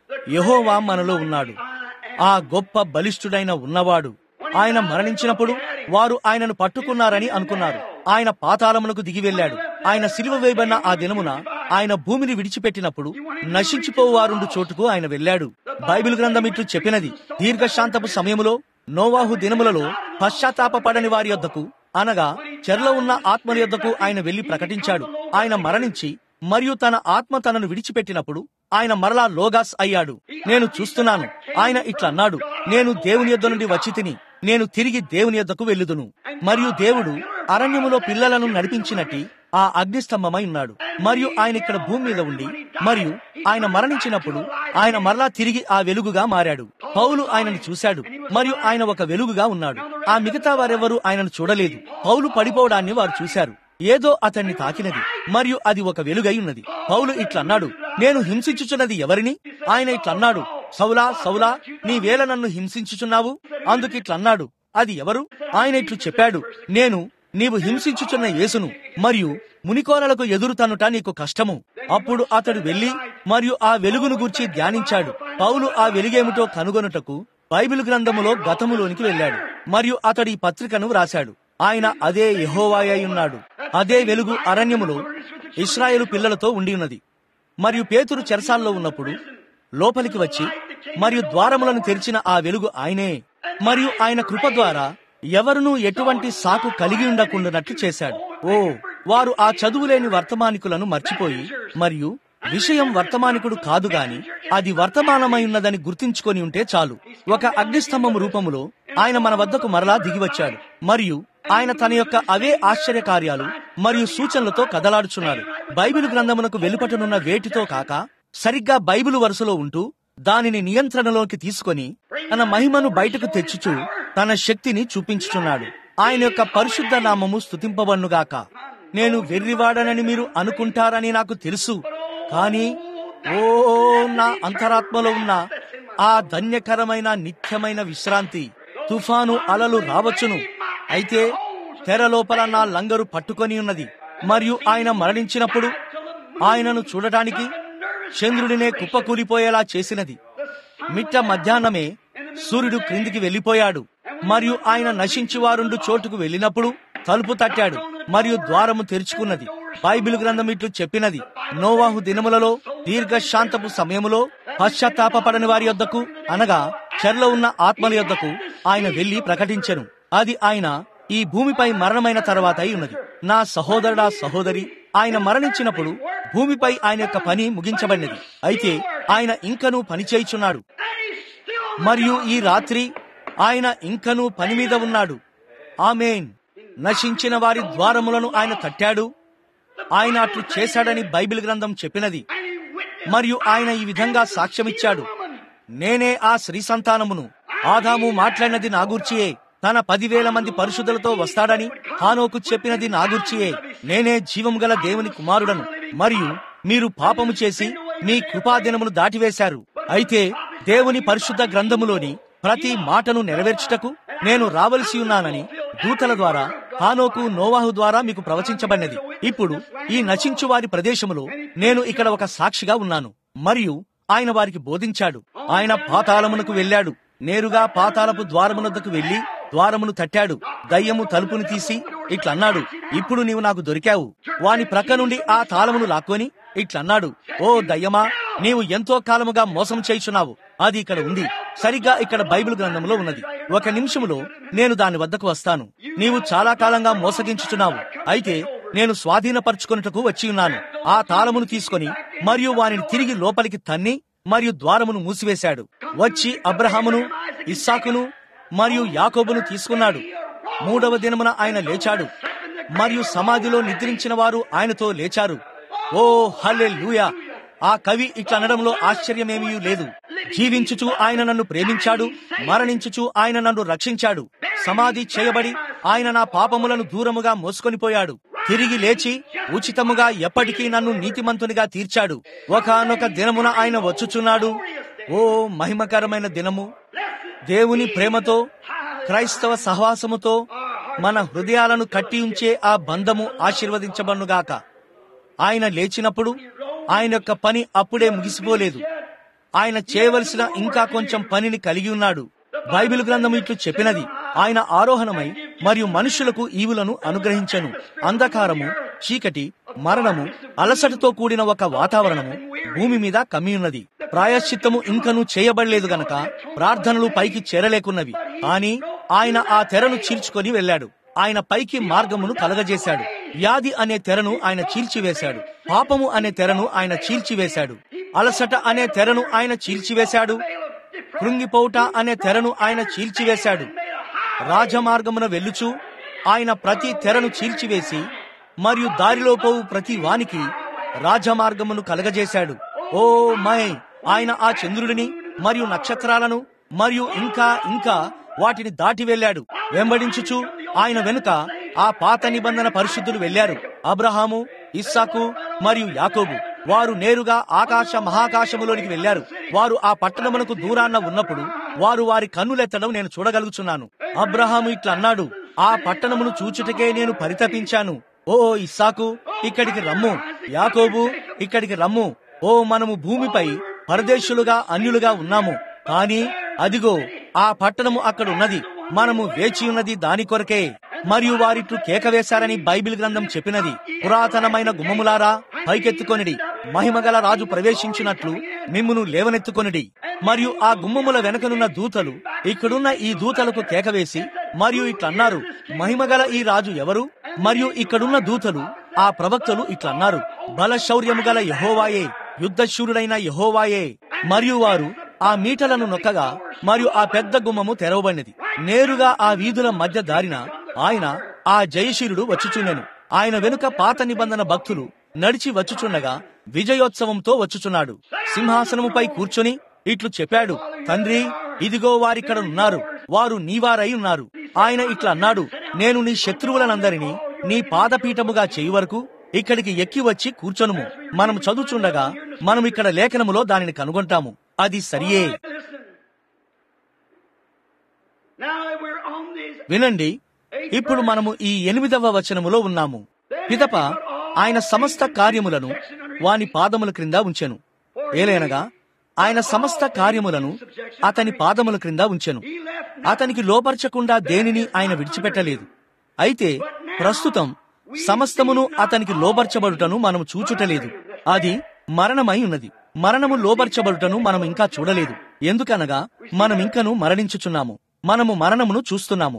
యహోవా మనలో ఉన్నాడు ఆ గొప్ప బలిష్ఠుడైన ఉన్నవాడు ఆయన మరణించినప్పుడు వారు ఆయనను పట్టుకున్నారని అనుకున్నారు ఆయన పాతాళమునకు దిగి వెళ్ళాడు ఆయన సిలువ వేయబడిన ఆ దినమున ఆయన భూమిని విడిచిపెట్టినప్పుడు నశించిపోవారుండు చోటుకు ఆయన వెళ్ళాడు బైబిల్ గ్రంథం ఇట్లు చెప్పినది దీర్ఘశాంతపు సమయములో నోవాహు దినములలో పశ్చాత్తాపపడని వారి యొద్దకు అనగా చెరలో ఉన్న ఆత్మల యొద్దకు ఆయన వెళ్లి ప్రకటించాడు ఆయన మరణించి మరియు తన ఆత్మ తనను విడిచిపెట్టినప్పుడు ఆయన మరలా లోగాస్ అయ్యాడు నేను చూస్తున్నాను ఆయన ఇట్లా అన్నాడు నేను దేవుని యొద్ద నుండి వచ్చి తిని నేను తిరిగి దేవుని యొద్దకు వెళ్ళుదును మరియు దేవుడు అరణ్యములో పిల్లలను నడిపించినట్టి ఆ అగ్నిస్తంభమై ఉన్నాడు మరియు ఆయన ఇక్కడ భూమి మీద ఉండి మరియు ఆయన మరణించినప్పుడు ఆయన మరలా తిరిగి ఆ వెలుగుగా మారాడు పౌలు ఆయనను చూశాడు మరియు ఆయన ఒక వెలుగుగా ఉన్నాడు ఆ మిగతా వారెవరూ ఆయనను చూడలేదు పౌలు పడిపోవడాన్ని వారు చూశారు ఏదో అతన్ని తాకినది మరియు అది ఒక వెలుగై ఉన్నది పౌలు ఇట్లన్నాడు నేను హింసించుచున్నది ఎవరిని ఆయన ఇట్లన్నాడు సౌలా సౌలా నీవేళ నన్ను హింసించుచున్నావు అందుకు ఇట్లన్నాడు అది ఎవరు ఆయన ఇట్లు చెప్పాడు నేను నీవు హింసించుచున్న యేసును మరియు మునికోరలకు ఎదురు తన్నుట నీకు కష్టము అప్పుడు అతడు వెళ్లి మరియు ఆ వెలుగును గూర్చి ధ్యానించాడు పౌలు ఆ వెలుగేమిటో కనుగొనుటకు బైబిల్ గ్రంథములో గతములోనికి వెళ్ళాడు మరియు అతడు ఈ పత్రికను వ్రాశాడు ఆయన అదే యెహోవాయై ఉన్నాడు అదే వెలుగు అరణ్యములో ఇస్రాయేలు పిల్లలతో ఉండి ఉన్నది మరియు పేతురు చెరసాల్లో ఉన్నప్పుడు లోపలికి వచ్చి మరియు ద్వారములను తెరిచిన ఆ వెలుగు ఆయనే మరియు ఆయన కృప ద్వారా ఎవరునూ ఎటువంటి సాకు కలిగి ఉండకుండానట్లు చేశాడు ఓ వారు ఆ చదువులేని వర్తమానికులను మర్చిపోయి మరియు విషయం వర్తమానికుడు కాదు గాని అది వర్తమానమై ఉన్నదని గుర్తించుకొని ఉంటే చాలు ఒక అగ్నిస్తంభం రూపములో ఆయన మన వద్దకు మరలా దిగివచ్చాడు మరియు ఆయన తన యొక్క అవే ఆశ్చర్య కార్యాలు మరియు సూచనలతో కదలాడుచున్నాడు బైబిల్ గ్రంథమునకు వెలుపటనున్న వేటితో కాక సరిగ్గా బైబిల్ వరుసలో ఉంటూ దానిని నియంత్రణలోకి తీసుకొని తన మహిమను బయటకు తెచ్చుచూ తన శక్తిని చూపించుచున్నాడు ఆయన యొక్క పరిశుద్ధ నామము స్తుతింపబన్నుగాక నేను వెర్రివాడనని మీరు అనుకుంటారని నాకు తెలుసు కానీ ఓ నా అంతరాత్మలో ఉన్న ఆ ధన్యకరమైన నిత్యమైన విశ్రాంతి తుఫాను అలలు రావచ్చును అయితే తెర లోపల నా లంగరు పట్టుకొని ఉన్నది మరియు ఆయన మరణించినప్పుడు ఆయనను చూడటానికి చంద్రుడినే కుప్పకూలిపోయేలా చేసినది మిట్ట మధ్యాహ్నమే సూర్యుడు క్రిందికి వెళ్లిపోయాడు మరియు ఆయన నశించి వారుండు చోటుకు వెళ్ళినప్పుడు తలుపు తట్టాడు మరియు ద్వారము తెరుచుకున్నది బైబిల్ గ్రంథం ఇట్లు చెప్పినది నోవాహు దినములలో దీర్ఘశాంతపు సమయములో పశ్చాత్తాపడని వారి యొద్దకు అనగా చెర్లో ఉన్న ఆత్మల యొద్దకు ఆయన వెళ్లి ప్రకటించెను అది ఆయన ఈ భూమిపై మరణమైన తర్వాత అయి ఉన్నది నా సహోదరుడా సహోదరి ఆయన మరణించినప్పుడు భూమిపై ఆయన యొక్క పని ముగించబడినది అయితే ఆయన ఇంకనూ పని చేయుచున్నాడు మరియు ఈ రాత్రి ఆయన ఇంకనూ పని మీద ఉన్నాడు ఆమెన్ నశించిన వారి ద్వారములను ఆయన తట్టాడు ఆయన అట్లు చేశాడని బైబిల్ గ్రంథం చెప్పినది మరియు ఆయన ఈ విధంగా సాక్ష్యమిచ్చాడు నేనే ఆ శ్రీ సంతానమును ఆదాము మాట్లాడినది నా గూర్చియే తన పదివేల మంది పరిశుద్ధులతో వస్తాడని హానోకు చెప్పినది నా గూర్చియే నేనే జీవం గల దేవుని కుమారుడను మరియు మీరు పాపము చేసి మీ కృపాదినమును దాటివేశారు అయితే దేవుని పరిశుద్ధ గ్రంథములోని ప్రతి మాటను నెరవేర్చుటకు నేను రావలసి ఉన్నానని దూతల ద్వారా హానోకు నోవాహు ద్వారా మీకు ప్రవచించబడినది ఇప్పుడు ఈ నశించు వారి ప్రదేశములో నేను ఇక్కడ ఒక సాక్షిగా ఉన్నాను మరియు ఆయన వారికి బోధించాడు ఆయన పాతాళమునకు వెళ్ళాడు నేరుగా పాతాళపు ద్వారమునొద్దకు వెళ్లి ద్వారమును తట్టాడు దయ్యము తలుపును తీసి ఇట్లన్నాడు ఇప్పుడు నీవు నాకు దొరికావు వాని ప్రక్క నుండి ఆ తాళమును లాక్కొని ఇట్లన్నాడు ఓ దయ్యమా నీవు ఎంతో కాలముగా మోసం చేయుచున్నావు అది ఇక్కడ ఉంది సరిగ్గా ఇక్కడ బైబిల్ గ్రంథంలో ఉన్నది ఒక నిమిషములో నేను దాని వద్దకు వస్తాను నీవు చాలా కాలంగా మోసగించుచున్నావు అయితే నేను స్వాధీనపరుచుకొనుటకు వచ్చి ఉన్నాను ఆ తాళమును తీసుకొని మరియు వానిని తిరిగి లోపలికి తన్ని మరియు ద్వారమును మూసివేశాడు వచ్చి అబ్రహామును ఇస్సాకును మరియు యాకోబును తీసుకున్నాడు మూడవ దినమున ఆయన లేచాడు మరియు సమాధిలో నిద్రించిన వారు ఆయనతో లేచారు ఓ హల్లే ఆ కవి ఇట్లా అనడంలో ఆశ్చర్యమేమీ లేదు జీవించుచు ఆయన నన్ను ప్రేమించాడు మరణించుచు ఆయన నన్ను రక్షించాడు సమాధి చేయబడి ఆయన నా పాపములను దూరముగా మోసుకొనిపోయాడు తిరిగి లేచి ఉచితముగా ఎప్పటికీ నన్ను నీతిమంతునిగా తీర్చాడు ఒకనొక దినమున ఆయన వచ్చుచున్నాడు ఓ మహిమకరమైన దినము దేవుని ప్రేమతో క్రైస్తవ సహవాసముతో మన హృదయాలను కట్టి ఉంచే ఆ బంధము ఆశీర్వదించబడుగాక ఆయన లేచినప్పుడు ఆయన యొక్క పని అప్పుడే ముగిసిపోలేదు ఆయన చేయవలసిన ఇంకా కొంచెం పనిని కలిగి ఉన్నాడు బైబిల్ గ్రంథం ఇట్లు చెప్పినది ఆయన ఆరోహణమై మరియు మనుషులకు ఈవులను అనుగ్రహించను అంధకారము చీకటి మరణము అలసటతో కూడిన ఒక వాతావరణము భూమి మీద కమ్మి ఉన్నది ప్రాయశ్చిత్తము ఇంకనూ చేయబడలేదు గనక ప్రార్థనలు పైకి చేరలేకున్నవి కానీ ఆయన ఆ తెరను చీల్చుకొని వెళ్ళాడు ఆయన పైకి మార్గమును కలగజేశాడు వ్యాధి అనే తెరను ఆయన చీల్చివేశాడు పాపము అనే తెరను ఆయన చీల్చివేశాడు అలసట అనే తెరను ఆయన చీల్చివేశాడు కృంగిపోవుట అనే తెరను ఆయన చీల్చివేశాడు రాజమార్గమున వెళ్ళుచు ఆయన ప్రతి తెరను చీల్చివేసి మరియు దారిలో పోవు ప్రతి వానికి రాజమార్గమును కలగజేశాడు ఓ మై ఆయన ఆ చంద్రుడిని మరియు నక్షత్రాలను మరియు ఇంకా ఇంకా వాటిని దాటి వెళ్ళాడు వెంబడించుచు ఆయన వెనుక ఆ పాత నిబంధన పరిశుద్ధులు వెళ్లారు అబ్రహాము ఇస్సాకు మరియు యాకోబు వారు నేరుగా ఆకాశ మహాకాశములోనికి వెళ్లారు వారు ఆ పట్టణమునకు దూరాన్న ఉన్నప్పుడు వారు వారి కన్నులెత్తడం నేను చూడగలుగుచున్నాను అబ్రహాము ఇట్లా అన్నాడు ఆ పట్టణమును చూచుటకే నేను పరితపించాను ఓ ఇస్సాకు ఇక్కడికి రమ్ము యాకోబు ఇక్కడికి రమ్ము ఓ మనము భూమిపై పరదేశులుగా అన్యులుగా ఉన్నాము కానీ అదిగో ఆ పట్టణము అక్కడ ఉన్నది మనము వేచి ఉన్నది దాని కొరకే మరియు వారిట్లు కేక వేశారని బైబిల్ గ్రంథం చెప్పినది పురాతనమైన గుమ్మములారా పైకెత్తుకొనిడి మహిమగల రాజు ప్రవేశించినట్లు మిమ్మును లేవనెత్తుకొనిడి మరియు ఆ గుమ్మముల వెనకనున్న దూతలు ఇక్కడున్న ఈ దూతలకు కేక వేసి మరియు ఇట్లన్నారు మహిమగల ఈ రాజు ఎవరు మరియు ఇక్కడున్న దూతలు ఆ ప్రవక్తలు ఇట్లన్నారు బలశౌర్యము గల యహోవాయే యుద్ధశూరుడైన యహోవాయే మరియు వారు ఆ మీటలను నొక్కగా మరియు ఆ పెద్ద గుమ్మము తెరవబడినది నేరుగా ఆ వీధుల మధ్య దారిన ఆయన ఆ జయశీలుడు వచ్చుచుండెను ఆయన వెనుక పాత నిబంధన భక్తులు నడిచి వచ్చుచుండగా విజయోత్సవంతో వచ్చుచున్నాడు సింహాసనముపై కూర్చొని ఇట్లు చెప్పాడు తండ్రి ఇదిగో వారిక్కడ ఉన్నారు వారు నీవారై ఉన్నారు ఆయన ఇట్లా అన్నాడు నేను నీ శత్రువులనందరినీ నీ పాదపీఠముగా చేయి వరకు ఇక్కడికి ఎక్కి వచ్చి కూర్చొనుము మనం చదువుచుండగా మనం ఇక్కడ లేఖనములో దానిని కనుగొంటాము అది సరియే Listen. Now that we're on these వినండి ఇప్పుడు మనము ఈ ఎనిమిదవ వచనములో ఉన్నాము పిదప ఆయన సమస్త కార్యములను వాని పాదముల క్రింద ఉంచెను ఏలైనగా ఆయన సమస్త కార్యములను అతని పాదముల క్రింద ఉంచెను అతనికి లోపరచకుండా దేనిని ఆయన విడిచిపెట్టలేదు అయితే ప్రస్తుతం సమస్తమును అతనికి లోబర్చబడుటను మనము చూచుటలేదు అది మరణమై ఉన్నది మరణము లోబర్చబడుటను మనం ఇంకా చూడలేదు ఎందుకనగా మనం ఇంకను మరణించుచున్నాము మనము మరణమును చూస్తున్నాము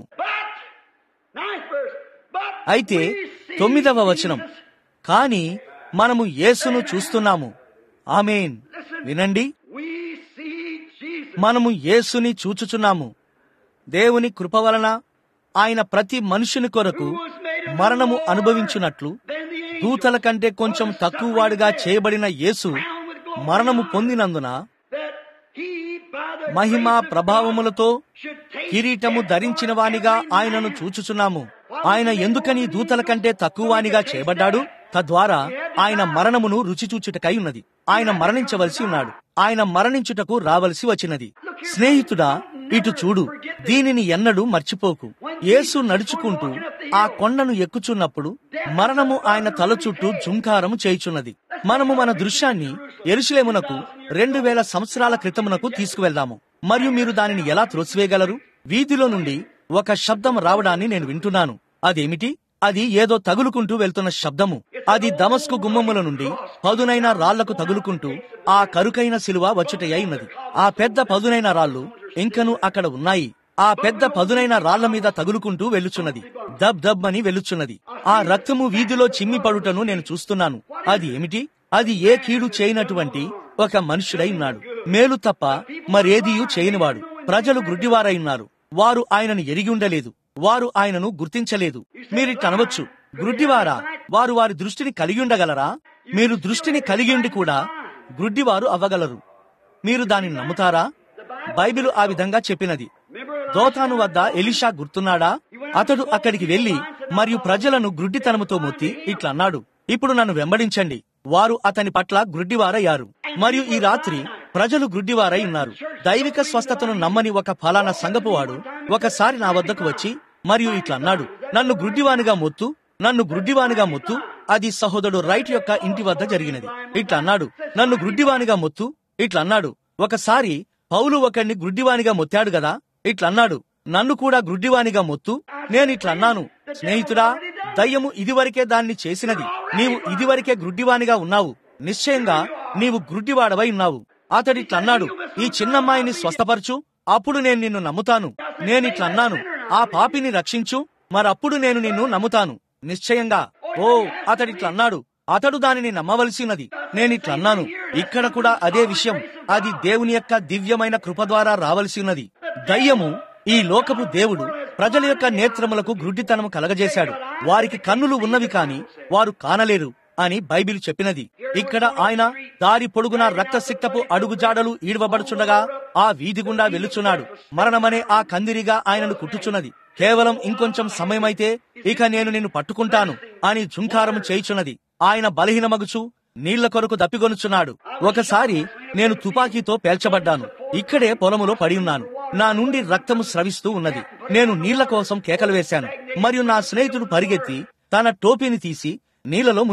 But, ninth verse, but అయితే we see తొమ్మిదవ వచనం Jesus. కానీ మనము యేసును చూస్తున్నాము ఆమేన్ వినండి We see Jesus. మనము యేసుని చూచుచున్నాము దేవుని కృప వలన ఆయన ప్రతి మనుషుని కొరకు మరణము అనుభవించున్నట్లు Then the angel దూతల కంటే కొంచెం తక్కువ వాడిగా చేయబడిన యేసు crowned with glory మరణము పొందినందున that he by the Mahima grace of ప్రభావములతో God should take కిరీటము death ధరించిన for వానిగా every ఆయనను man. చూచుచున్నాము ఆయన ఎందుకని దూతల కంటే తక్కువ వానిగా చేయబడ్డాడు తద్వారా ఆయన మరణమును రుచి చూచుటకై ఉన్నది ఆయన మరణించవలసి ఉన్నాడు ఆయన మరణించుటకు రావలసి వచ్చినది స్నేహితుడా ఇటు చూడు దీనిని ఎన్నడూ మర్చిపోకు యేసు నడుచుకుంటూ ఆ కొండను ఎక్కుచున్నప్పుడు మరణము ఆయన తల చుట్టూ జుంకారము చేయుచున్నది మనము మన దృశ్యాన్ని ఎరుషలేమునకు రెండు వేల సంవత్సరాల క్రితమునకు తీసుకువెళ్దాము మరియు మీరు దానిని ఎలా త్రోసివేయగలరు వీధిలో నుండి ఒక శబ్దం రావడాన్ని నేను వింటున్నాను అదేమిటి అది ఏదో తగులుకుంటూ వెళ్తున్న శబ్దము అది దమస్కు గుమ్మముల నుండి పదునైన రాళ్లకు తగులుకుంటూ ఆ కరుకైన శిలువ వచ్చుటయ్యై ఉన్నది ఆ పెద్ద పదునైన రాళ్ళు ఇంకను అక్కడ ఉన్నాయి ఆ పెద్ద పదునైన రాళ్ల మీద తగులుకుంటూ వెళ్ళుచున్నది దబ్ దబ్ అని వెళ్ళుచున్నది ఆ రక్తము వీధిలో చిమ్మి పడుటను నేను చూస్తున్నాను అది ఏమిటి అది ఏ కీడు చేయనటువంటి ఒక మనుషుడై ఉన్నాడు మేలు తప్ప మరేదియూ చేయనివాడు ప్రజలు గుడ్డివారై ఉన్నారు వారు ఆయనను ఎరిగి ఉండలేదు వారు ఆయనను గుర్తించలేదు మీరిట్ అనవచ్చు గ్రుడ్డివారా వారు వారి దృష్టిని కలిగి ఉండగలరా మీరు దృష్టిని కలిగి ఉండి కూడా గ్రుడ్డివారు అవ్వగలరు మీరు దానిని నమ్ముతారా బైబిలు ఆ విధంగా చెప్పినది దోతాను వద్ద ఎలిషా గుర్తున్నాడా అతడు అక్కడికి వెళ్లి మరియు ప్రజలను గ్రుడ్డితనముతో మొత్తి ఇట్లా అన్నాడు ఇప్పుడు నన్ను వెంబడించండి వారు అతని పట్ల గ్రుడ్డివారయ్యారు మరియు ఈ రాత్రి ప్రజలు గ్రుడ్డివారై ఉన్నారు దైవిక స్వస్థతను నమ్మని ఒక ఫలానా సంగపువాడు ఒకసారి నా వద్దకు వచ్చి మరియు ఇట్లా అన్నాడు నన్ను గ్రుడ్డివానిగా మొత్తు నన్ను గ్రుడ్డివానిగా మొత్తు అది సహోదరుడు రైట్ యొక్క ఇంటి వద్ద జరిగినది ఇట్లా అన్నాడు నన్ను గ్రుడ్డివానిగా మొత్తు ఇట్లా అన్నాడు ఒకసారి పౌలు ఒకడిని గ్రుడ్డివానిగా మొత్తాడు గదా ఇట్లా అన్నాడు నన్ను కూడా గ్రుడ్డివానిగా మొత్తు నేను ఇట్లా అన్నాను స్నేహితుడా దయ్యము ఇదివరకే దాన్ని చేసినది నీవు ఇదివరకే గ్రుడ్డివానిగా ఉన్నావు నిశ్చయంగా నీవు గ్రుడ్డివాడవై ఉన్నావు అతడు ఇట్లా అన్నాడు ఈ చిన్నమ్మాయిని స్వస్థపరచు అప్పుడు నేను నిన్ను నమ్ముతాను నేను ఇట్లా అన్నాను ఆ పాపిని రక్షించు మరప్పుడు నేను నిన్ను నమ్ముతాను నిశ్చయంగా ఓ అతడు ఇట్లా అన్నాడు అతడు దానిని నమ్మవలసినది నేనిట్లా అన్నాను ఇక్కడ కూడా అదే విషయం అది దేవుని యొక్క దివ్యమైన కృప ద్వారా రావలసి ఉన్నది దయ్యము ఈ లోకపు దేవుడు ప్రజల యొక్క నేత్రములకు గ్రుడ్డితనము కలగజేశాడు వారికి కన్నులు ఉన్నవి కాని వారు కానలేరు అని బైబిల్ చెప్పినది ఇక్కడ ఆయన దారి పొడుగున రక్తసిక్తపు అడుగుజాడలు ఈడవబడుచుండగా ఆ వీధి గుండా వెలుచున్నాడు మరణమనే ఆ కందిరిగా ఆయనను కుట్టుచున్నది కేవలం ఇంకొంచెం సమయమైతే ఇక నేను నిన్ను పట్టుకుంటాను అని జుంకారము చేయుచున్నది ఆయన బలహీనమగుచు నీళ్ల కొరకు దప్పిగొనుచున్నాడు ఒకసారి నేను తుపాకీతో పేల్చబడ్డాను ఇక్కడే పొలములో పడి ఉన్నాను నా నుండి రక్తము స్రవిస్తూ ఉన్నది నేను నీళ్ల కోసం కేకలు వేశాను మరియు నా స్నేహితుడు పరిగెత్తి తన టోపీని తీసి నీళ్లలో ముంచాడు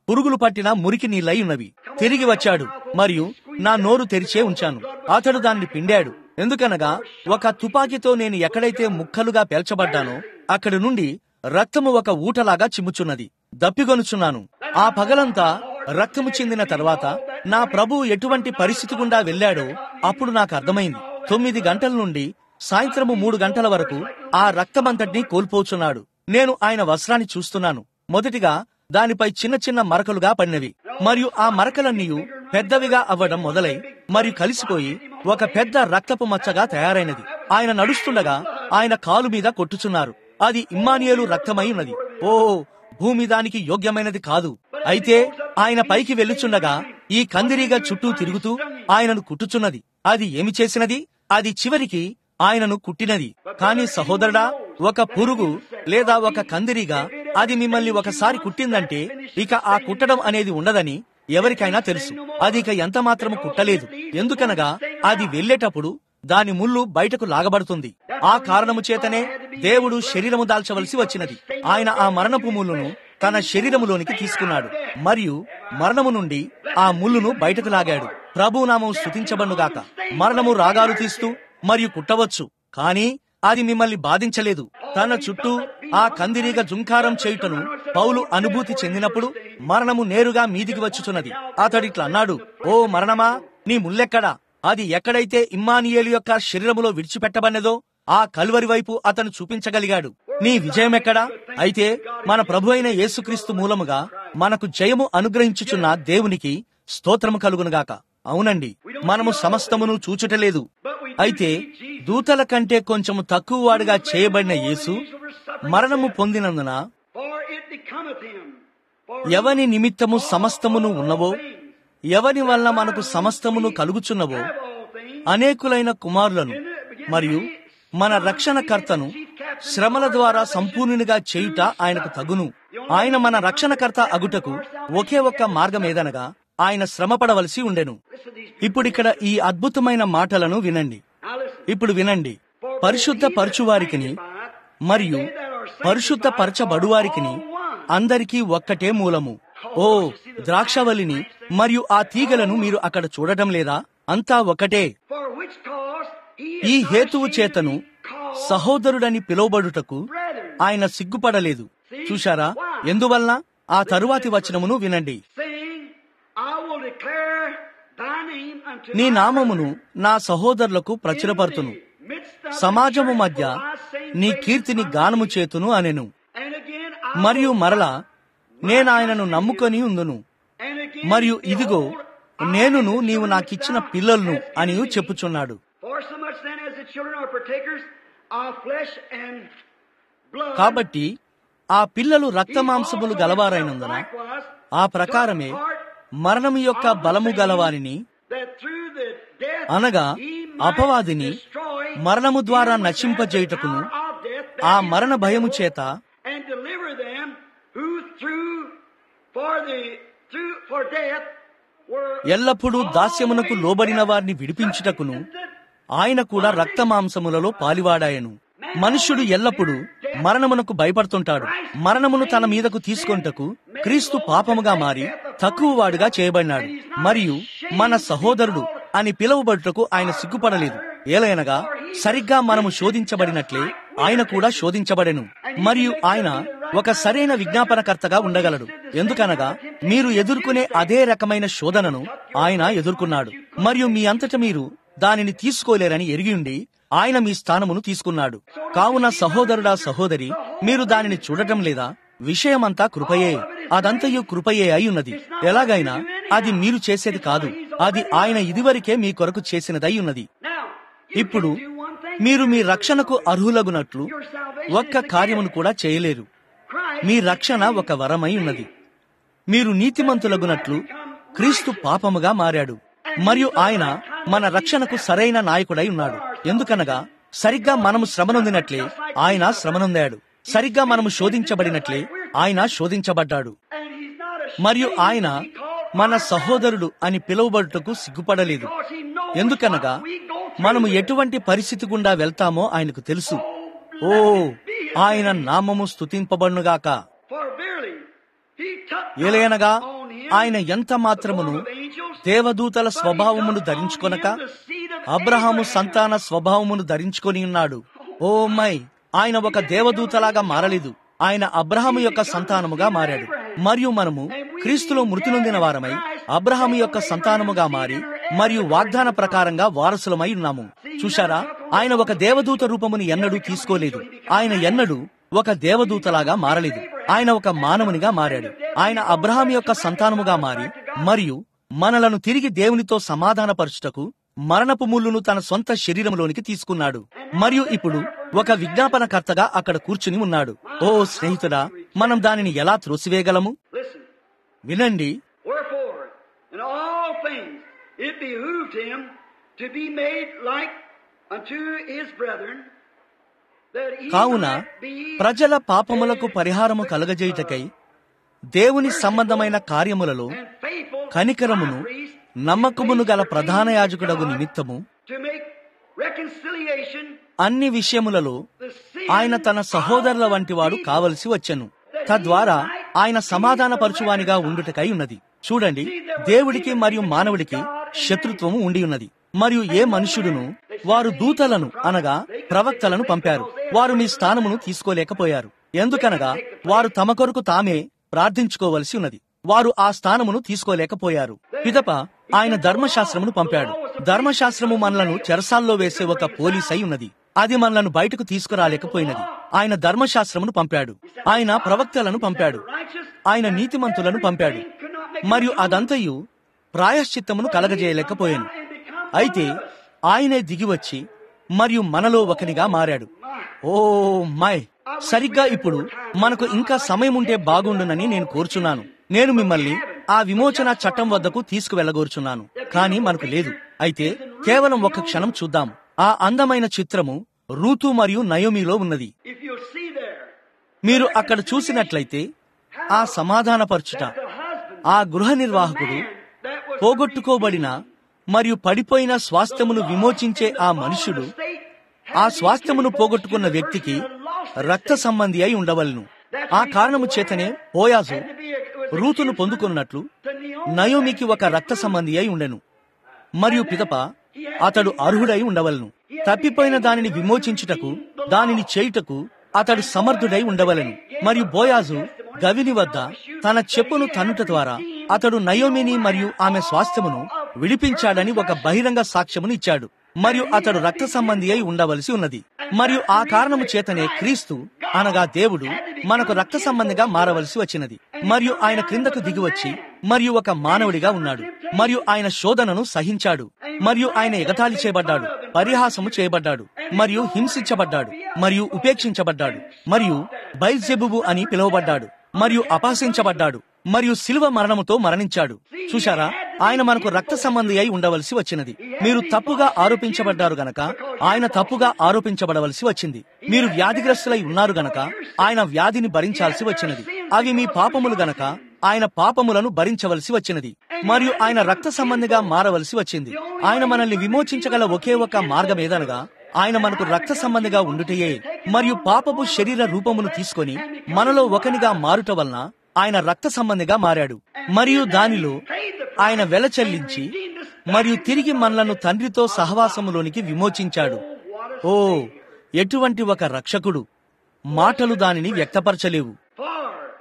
పురుగులు పట్టిన మురికి నీళ్ళై ఉన్నవి తిరిగి వచ్చాడు మరియు నా నోరు తెరిచే ఉంచాను అతడు దాన్ని పిండాడు ఎందుకనగా ఒక తుపాకీతో నేను ఎక్కడైతే ముక్కలుగా పేల్చబడ్డానో అక్కడి నుండి రక్తము ఒక ఊటలాగా చిమ్ముచున్నది దప్పిగొనుచున్నాను ఆ పగలంతా రక్తము చెందిన తర్వాత నా ప్రభు ఎటువంటి పరిస్థితి గుండా వెళ్ళాడో అప్పుడు నాకు అర్థమైంది తొమ్మిది గంటల నుండి సాయంత్రము మూడు గంటల వరకు ఆ రక్తమంతటినీ కోల్పోచున్నాడు నేను ఆయన వస్త్రాన్ని చూస్తున్నాను మొదటిగా దానిపై చిన్న చిన్న మరకలుగా పడినవి మరియు ఆ మరకలన్నీ పెద్దవిగా అవ్వడం మొదలై మరియు కలిసిపోయి ఒక పెద్ద రక్తపు మచ్చగా తయారైనది ఆయన నడుస్తుండగా ఆయన కాలు మీద కొట్టుచున్నారు అది ఇమ్మానియేలు రక్తమై ఉన్నది ఓ భూమి దానికి యోగ్యమైనది కాదు అయితే ఆయన పైకి వెళ్ళుచుండగా ఈ కందిరీగా చుట్టూ తిరుగుతూ ఆయనను కుట్టుచున్నది అది ఏమి చేసినది అది చివరికి ఆయనను కుట్టినది కాని సహోదరుడా ఒక పురుగు లేదా ఒక కందిరీగా అది మిమ్మల్ని ఒకసారి కుట్టిందంటే ఇక ఆ కుట్టడం అనేది ఉండదని ఎవరికైనా తెలుసు అది ఇక ఎంత మాత్రము కుట్టలేదు ఎందుకనగా అది వెళ్ళేటప్పుడు దాని ముళ్ళు బయటకు లాగబడుతుంది ఆ కారణము చేతనే దేవుడు శరీరము దాల్చవలసి వచ్చినది ఆయన ఆ మరణపు ముళ్ళును తన శరీరములోనికి తీసుకున్నాడు మరియు మరణము నుండి ఆ ముళ్ళును బయటకు లాగాడు ప్రభునామం స్థుతించబడుగాక మరణము రాగాలు తీస్తూ మరియు కుట్టవచ్చు కానీ అది మిమ్మల్ని బాధించలేదు తన చుట్టూ ఆ కందిరీగ జుంకారం చేయుటను పౌలు అనుభూతి చెందినప్పుడు మరణము నేరుగా మీదికి వచ్చుచున్నది అతడిట్లా అన్నాడు ఓ మరణమా నీ ముల్లెక్కడా అది ఎక్కడైతే ఇమ్మానియేలు యొక్క శరీరములో విడిచిపెట్టబడినదో ఆ కలువరి వైపు అతను చూపించగలిగాడు నీ విజయం ఎక్కడా అయితే మన ప్రభు అయిన యేసుక్రీస్తు మూలముగా మనకు జయము అనుగ్రహించుచున్న దేవునికి స్తోత్రము కలుగునుగాక అవునండి మనము సమస్తమును చూచుటలేదు అయితే దూతల కంటే కొంచెము తక్కువ వాడుగా చేయబడిన యేసు మరణము పొందినందున For it becometh him. For ఎవని నిమిత్తము సమస్తమును ఉన్నవో ఎవని వల్ల మనకు సమస్తమును కలుగుచున్నవో have all things. అనేకులైన కుమారులను మరియు మన రక్షణకర్తను శ్రమల ద్వారా సంపూర్ణునిగా చేయుట ఆయనకు తగును ఆయన మన రక్షణకర్త అగుటకు ఒకే ఒక్క మార్గం ఏదనగా ఆయన శ్రమపడవలసి ఉండెను Listen to these. ఇప్పుడిక్కడ ఈ అద్భుతమైన మాటలను వినండి Now listen. ఇప్పుడు వినండి పరిశుద్ధ పరచువారికిని మరియు పరిశుద్ధ పరచబడువారికిని అందరికీ ఒక్కటే మూలము ఓ ద్రాక్షవల్లిని మరియు ఆ తీగలను మీరు అక్కడ చూడటం లేదా అంతా ఒకటే For which cause he is ఈ not హేతువు ashamed చేతను to be called సహోదరుడని పిలువబడుటకు brethren, ఆయన సిగ్గుపడలేదు చూశారా ఎందువలన ఆ తరువాతి వచనమును వినండి saying, I will declare thy name unto నీ my నామమును brethren నా సహోదరులకు ప్రచురపరుతును in the midst of the సమాజము church మధ్య will I sing నీ praises కీర్తిని unto గానము thee. చేతును అనెను And again, I మరియు will- మరలా నేనాయనను నమ్ముకొని ఉందును And again, మరియు ఇదిగో behold, I నేనును have నీవు children నాకిచ్చిన thou పిల్లలను hast అని given me. చెప్పుచున్నాడు For so much then as the children are partakers of flesh and blood, కాబట్టి ఆ పిల్లలు రక్తమాంసములు గలవారైనందున likewise ఆ ప్రకారమే మరణము యొక్క బలము గలవారిని that through the death అనగా he might అపవాదిని destroy మరణము ద్వారా him which hath the నశింపజేయుటకును power of death, that ఆ is మరణ the భయము devil, చేత and deliver them who through for the through for death were ఎల్లప్పుడూ దాస్యమునకు లోబడిన వారిని విడిపించుటకును ఆయన కూడా రక్తమాంసములలో పాలివాడాయను మనుష్యుడు ఎల్లప్పుడూ మరణమునకు భయపడుతుంటాడు మరణమును తన మీదకు తీసుకొంటకు క్రీస్తు పాపముగా మారి తక్కువ వాడుగా చేయబడినాడు మరియు మన సహోదరుడు అని పిలువబడుటకు ఆయన సిగ్గుపడలేదు ఏలైనగా సరిగ్గా మనము శోధించబడినట్లే ఆయన కూడా శోధించబడెను మరియు ఆయన ఒక సరైన విజ్ఞాపనకర్తగా ఉండగలడు ఎందుకనగా మీరు ఎదుర్కొనే అదే రకమైన శోధనను ఆయన ఎదుర్కొన్నాడు మరియు మీ అంతట మీరు దానిని తీసుకోలేరని ఎరిగియుండి ఆయన మీ స్థానమును తీసుకున్నాడు కావున సహోదరుడా సహోదరి మీరు దానిని చూడటం లేదా విషయమంతా కృపయే అదంతయు కృపయే అయి ఉన్నది ఎలాగైనా అది మీరు చేసేది కాదు అది ఆయన ఇదివరకే మీ కొరకు చేసినదై ఉన్నది now you ఇప్పుడు can do one thing. మీరు మీ రక్షణకు అర్హులగునట్లు ఒక్క కార్యమును కూడా చేయలేరు Christ మీ రక్షణ ఒక వరమై ఉన్నది మీరు నీతిమంతులగునట్లు క్రీస్తు పాపముగా మారాడు మరియు ఆయన మన రక్షణకు సరైన నాయకుడై ఉన్నాడు ఎందుకనగా సరిగ్గా మనము శ్రమనొందినట్లే ఆయన శ్రమనొందాడు సరిగ్గా మనము శోధించబడినట్లే ఆయన శోధించబడ్డాడు and he's not ashamed మరియు ఆయన to be called మన our సహోదరుడు అని పిలువబడుటకు సిగ్గుపడలేదు because he knows ఎందుకనగా what we go through. మనము ఎటువంటి పరిస్థితి గుండా వెళ్తామో ఆయనకు తెలుసు ఓ ఆయన నామము స్తుతింపబడునుగాక For verily he took ఏలయనగా on ఆయన ఎంత మాత్రమును దేవదూతల స్వభావమును ధరించుకొనక అబ్రహాము సంతాన స్వభావమును ధరించుకొని ఉన్నాడు ఓ మై ఆయన ఒక దేవదూతలాగా మారలేదు ఆయన అబ్రహాము యొక్క సంతానముగా మారాడు మరియు మనము క్రీస్తులో మృతి నొందిన వారమై అబ్రహాము యొక్క సంతానముగా మారి మరియు వాగ్దాన ప్రకారంగా వారసులమై ఉన్నాము చూశారా ఆయన ఒక దేవదూత రూపముని ఎన్నడూ తీసుకోలేదు ఆయన ఎన్నడూ ఒక దేవదూతలాగా మారలేదు ఆయన ఒక మానవునిగా మారాడు ఆయన అబ్రహాం యొక్క సంతానముగా మారి మరియు మనలను తిరిగి దేవునితో సమాధానపరచుటకు మరణపు ముళ్ళును తన సొంత శరీరంలోనికి తీసుకున్నాడు మరియు ఇప్పుడు ఒక విజ్ఞాపనకర్తగా అక్కడ కూర్చుని ఉన్నాడు ఓ స్నేహితుడా మనం దానిని ఎలా త్రోసివేయగలము Listen. వినండి Wherefore, in all things it behooved him to be made like unto his brethren, that he కావున might be ప్రజల పాపములకు పరిహారము కలగజేయుటకై దేవుని సంబంధమైన కార్యములలో and faithful కనికరమును high priest నమ్మకమును గల ప్రధాన యాజకుడగు నిమిత్తము to make reconciliation అన్ని విషయములలో the sin ఆయన తన సహోదరుల వంటి వాడు కావలసి వచ్చెను తద్వారా ఆయన సమాధానపరచువానిగా ఉండుటకై ఉన్నది చూడండి దేవుడికి మరియు మానవుడికి శత్రుత్వము ఉండి ఉన్నది మరియు ఏ మనుష్యుడును వారు దూతలను అనగా ప్రవక్తలను పంపారు వారు మీ స్థానమును తీసుకోలేకపోయారు ఎందుకనగా వారు తమ కొరకు తామే ప్రార్థించుకోవలసి ఉన్నది వారు ఆ స్థానమును తీసుకోలేకపోయారు పిదప ఆయన ధర్మశాస్త్రమును పంపాడు ధర్మశాస్త్రము మనలను చెరసాల్లో వేసే ఒక పోలీస్ అయి ఉన్నది అది మనలను బయటకు తీసుకురాలేకపోయినది ఆయన ధర్మశాస్త్రమును పంపాడు ఆయన ప్రవక్తలను పంపాడు ఆయన నీతిమంతులను పంపాడు మరియు అదంతయు ప్రాయశ్చిత్తమును కలగజేయలేకపోయాను అయితే ఆయనే దిగివచ్చి మరియు మనలో ఒకనిగా మారాడు ఓ మై సరిగ్గా ఇప్పుడు మనకు ఇంకా సమయం ఉంటే బాగుండునని నేను కోరుచున్నాను నేను మిమ్మల్ని ఆ విమోచన చట్టం వద్దకు తీసుకువెళ్ళగోరుచున్నాను కానీ మనకు లేదు అయితే కేవలం ఒక క్షణం చూద్దాం ఆ అందమైన చిత్రము రూతు మరియు నయోమిలో ఉన్నది If you'll see there, మీరు అక్కడ చూసినట్లయితే ఆ సమాధానపరచుట the husband, ఆ గృహ నిర్వాహకుడు that was పోగొట్టుకోబడిన మరియు పడిపోయిన స్వాస్థ్యమును విమోచించే ఆ మనుషుడు ఆ స్వాస్థ్యమును పోగొట్టుకున్న వ్యక్తికి రక్త సంబంధి అయి ఉండవలను ఆ కారణము చేతనే పోయాజు రూతును పొందుకున్నట్లు నయోమికి ఒక రక్త సంబంధి అయి ఉండెను మరియు పిదప అతడు అర్హుడై ఉండవలను తప్పిపోయిన దానిని విమోచించుటకు దానిని చేయుటకు అతడు సమర్థుడై ఉండవలను మరియు బోయాజు గవిని వద్ద తన చెప్పును తన్నుట ద్వారా అతడు నయోమిని మరియు ఆమె స్వాస్థ్యమును విడిపించాడని ఒక బహిరంగ సాక్ష్యమును ఇచ్చాడు మరియు అతడు రక్త సంబంధి అయి ఉండవలసి ఉన్నది మరియు ఆ కారణము చేతనే క్రీస్తు అనగా దేవుడు మనకు రక్త సంబంధిగా మారవలసి వచ్చినది మరియు ఆయన క్రిందకు దిగివచ్చి మరియు ఒక మానవుడిగా ఉన్నాడు మరియు ఆయన శోధనను సహించాడు మరియు ఆయన ఎగతాళి చేయబడ్డాడు పరిహాసము చేయబడ్డాడు మరియు హింసించబడ్డాడు మరియు ఉపేక్షించబడ్డాడు మరియు బైల్జెబుబు అని పిలువబడ్డాడు మరియు అపహసించబడ్డాడు మరియు శిలువ మరణముతో మరణించాడు చూశారా ఆయన మనకు రక్త సంబంధి అయి ఉండవలసి వచ్చినది మీరు తప్పుగా ఆరోపించబడ్డారు గనక ఆయన తప్పుగా ఆరోపించబడవలసి వచ్చింది మీరు వ్యాధిగ్రస్తులై ఉన్నారు గనక ఆయన వ్యాధిని భరించాల్సి వచ్చినది అవి మీ పాపములు గనక ఆయన పాపములను భరించవలసి వచ్చినది మరియు ఆయన రక్త సంబంధిగా మారవలసి వచ్చింది ఆయన మనల్ని విమోచించగల ఒకే ఒక మార్గం ఏదనగా ఆయన మనకు రక్త సంబంధిగా ఉండుటయే మరియు పాపపు శరీర రూపమును తీసుకొని మనలో ఒకనిగా మారుట వలన ఆయన రక్త సంబంధిగా మారాడు మరియు దానిలో ఆయన వెల చెల్లించి మరియు తిరిగి మనలను తండ్రితో సహవాసములోనికి విమోచించాడు ఓ ఎటువంటి ఒక రక్షకుడు మాటలు దానిని వ్యక్తపరచలేవు For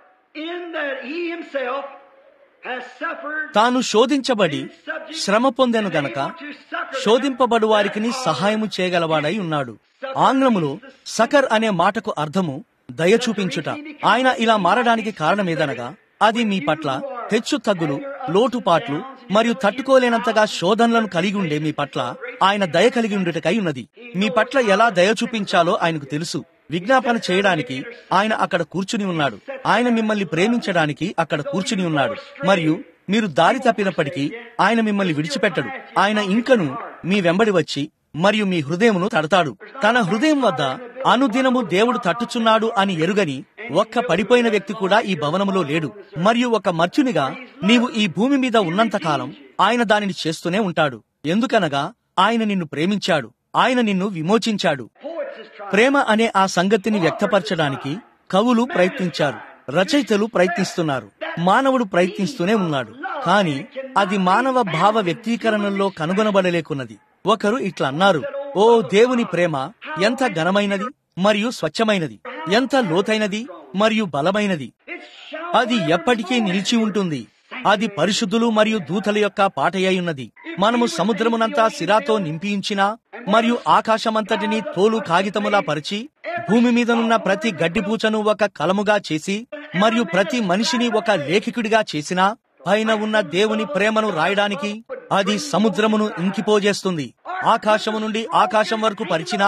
in that he himself has suffered తాను శోధించబడి శ్రమ పొందెను గనక శోధింపబడు వారికి సహాయము చేయగలవాడై ఉన్నాడు ఆంగ్లములో సకర్ అనే మాటకు అర్థము దయ చూపించుట ఆయన ఇలా మారడానికి కారణమేదనగా అది మీ పట్ల హెచ్చు తగ్గులు లోటుపాట్లు మరియు తట్టుకోలేనంతగా శోధనలను కలిగి ఉండే మీ పట్ల ఆయన దయ కలిగి ఉండుటకై ఉన్నది మీ పట్ల ఎలా దయ చూపించాలో ఆయనకు తెలుసు విజ్ఞాపన చేయడానికి ఆయన అక్కడ కూర్చుని ఉన్నాడు ఆయన మిమ్మల్ని ప్రేమించడానికి అక్కడ కూర్చుని ఉన్నాడు మరియు మీరు దారి తప్పినప్పటికీ ఆయన మిమ్మల్ని విడిచిపెట్టడు ఆయన ఇంకను మీ వెంబడి వచ్చి మరియు మీ హృదయమును తడతాడు తన హృదయం వద్ద అనుదినము దేవుడు తట్టుచున్నాడు అని ఎరుగని ఒక్క పడిపోయిన వ్యక్తి కూడా ఈ భవనములో లేడు మరియు ఒక మర్చునిగా నీవు ఈ భూమి మీద ఉన్నంత కాలం ఆయన దానిని చేస్తూనే ఉంటాడు ఎందుకనగా ఆయన నిన్ను ప్రేమించాడు ఆయన నిన్ను విమోచించాడు poets is trying. ప్రేమ అనే ఆ సంగతిని వ్యక్తపరచడానికి కవులు ప్రయత్నించారు రచయితలు ప్రయత్నిస్తున్నారు మానవుడు ప్రయత్నిస్తూనే ఉన్నాడు కానీ అది మానవ భావ వ్యక్తీకరణలో కనుగొనబడలేకున్నది ఒకరు ఇట్లా అన్నారు ఓ దేవుని ప్రేమ ఎంత ఘనమైనది మరియు స్వచ్ఛమైనది ఎంత లోతైనది మరియు బలమైనది అది ఎప్పటికీ నిలిచి ఉంటుంది అది పరిశుద్ధులు మరియు దూతల యొక్క పాటయ్య ఉన్నది మనము సముద్రమునంతా సిరాతో నింపించినా మరియు ఆకాశమంతటిని తోలు కాగితములా పరిచి భూమి మీదనున్న ప్రతి గడ్డిపూచను ఒక కలముగా చేసి మరియు ప్రతి మనిషిని ఒక లేఖికుడిగా చేసినా పైన ఉన్న దేవుని ప్రేమను రాయడానికి అది సముద్రమును ఇంకిపోజేస్తుంది ఆకాశము నుండి ఆకాశం వరకు పరిచినా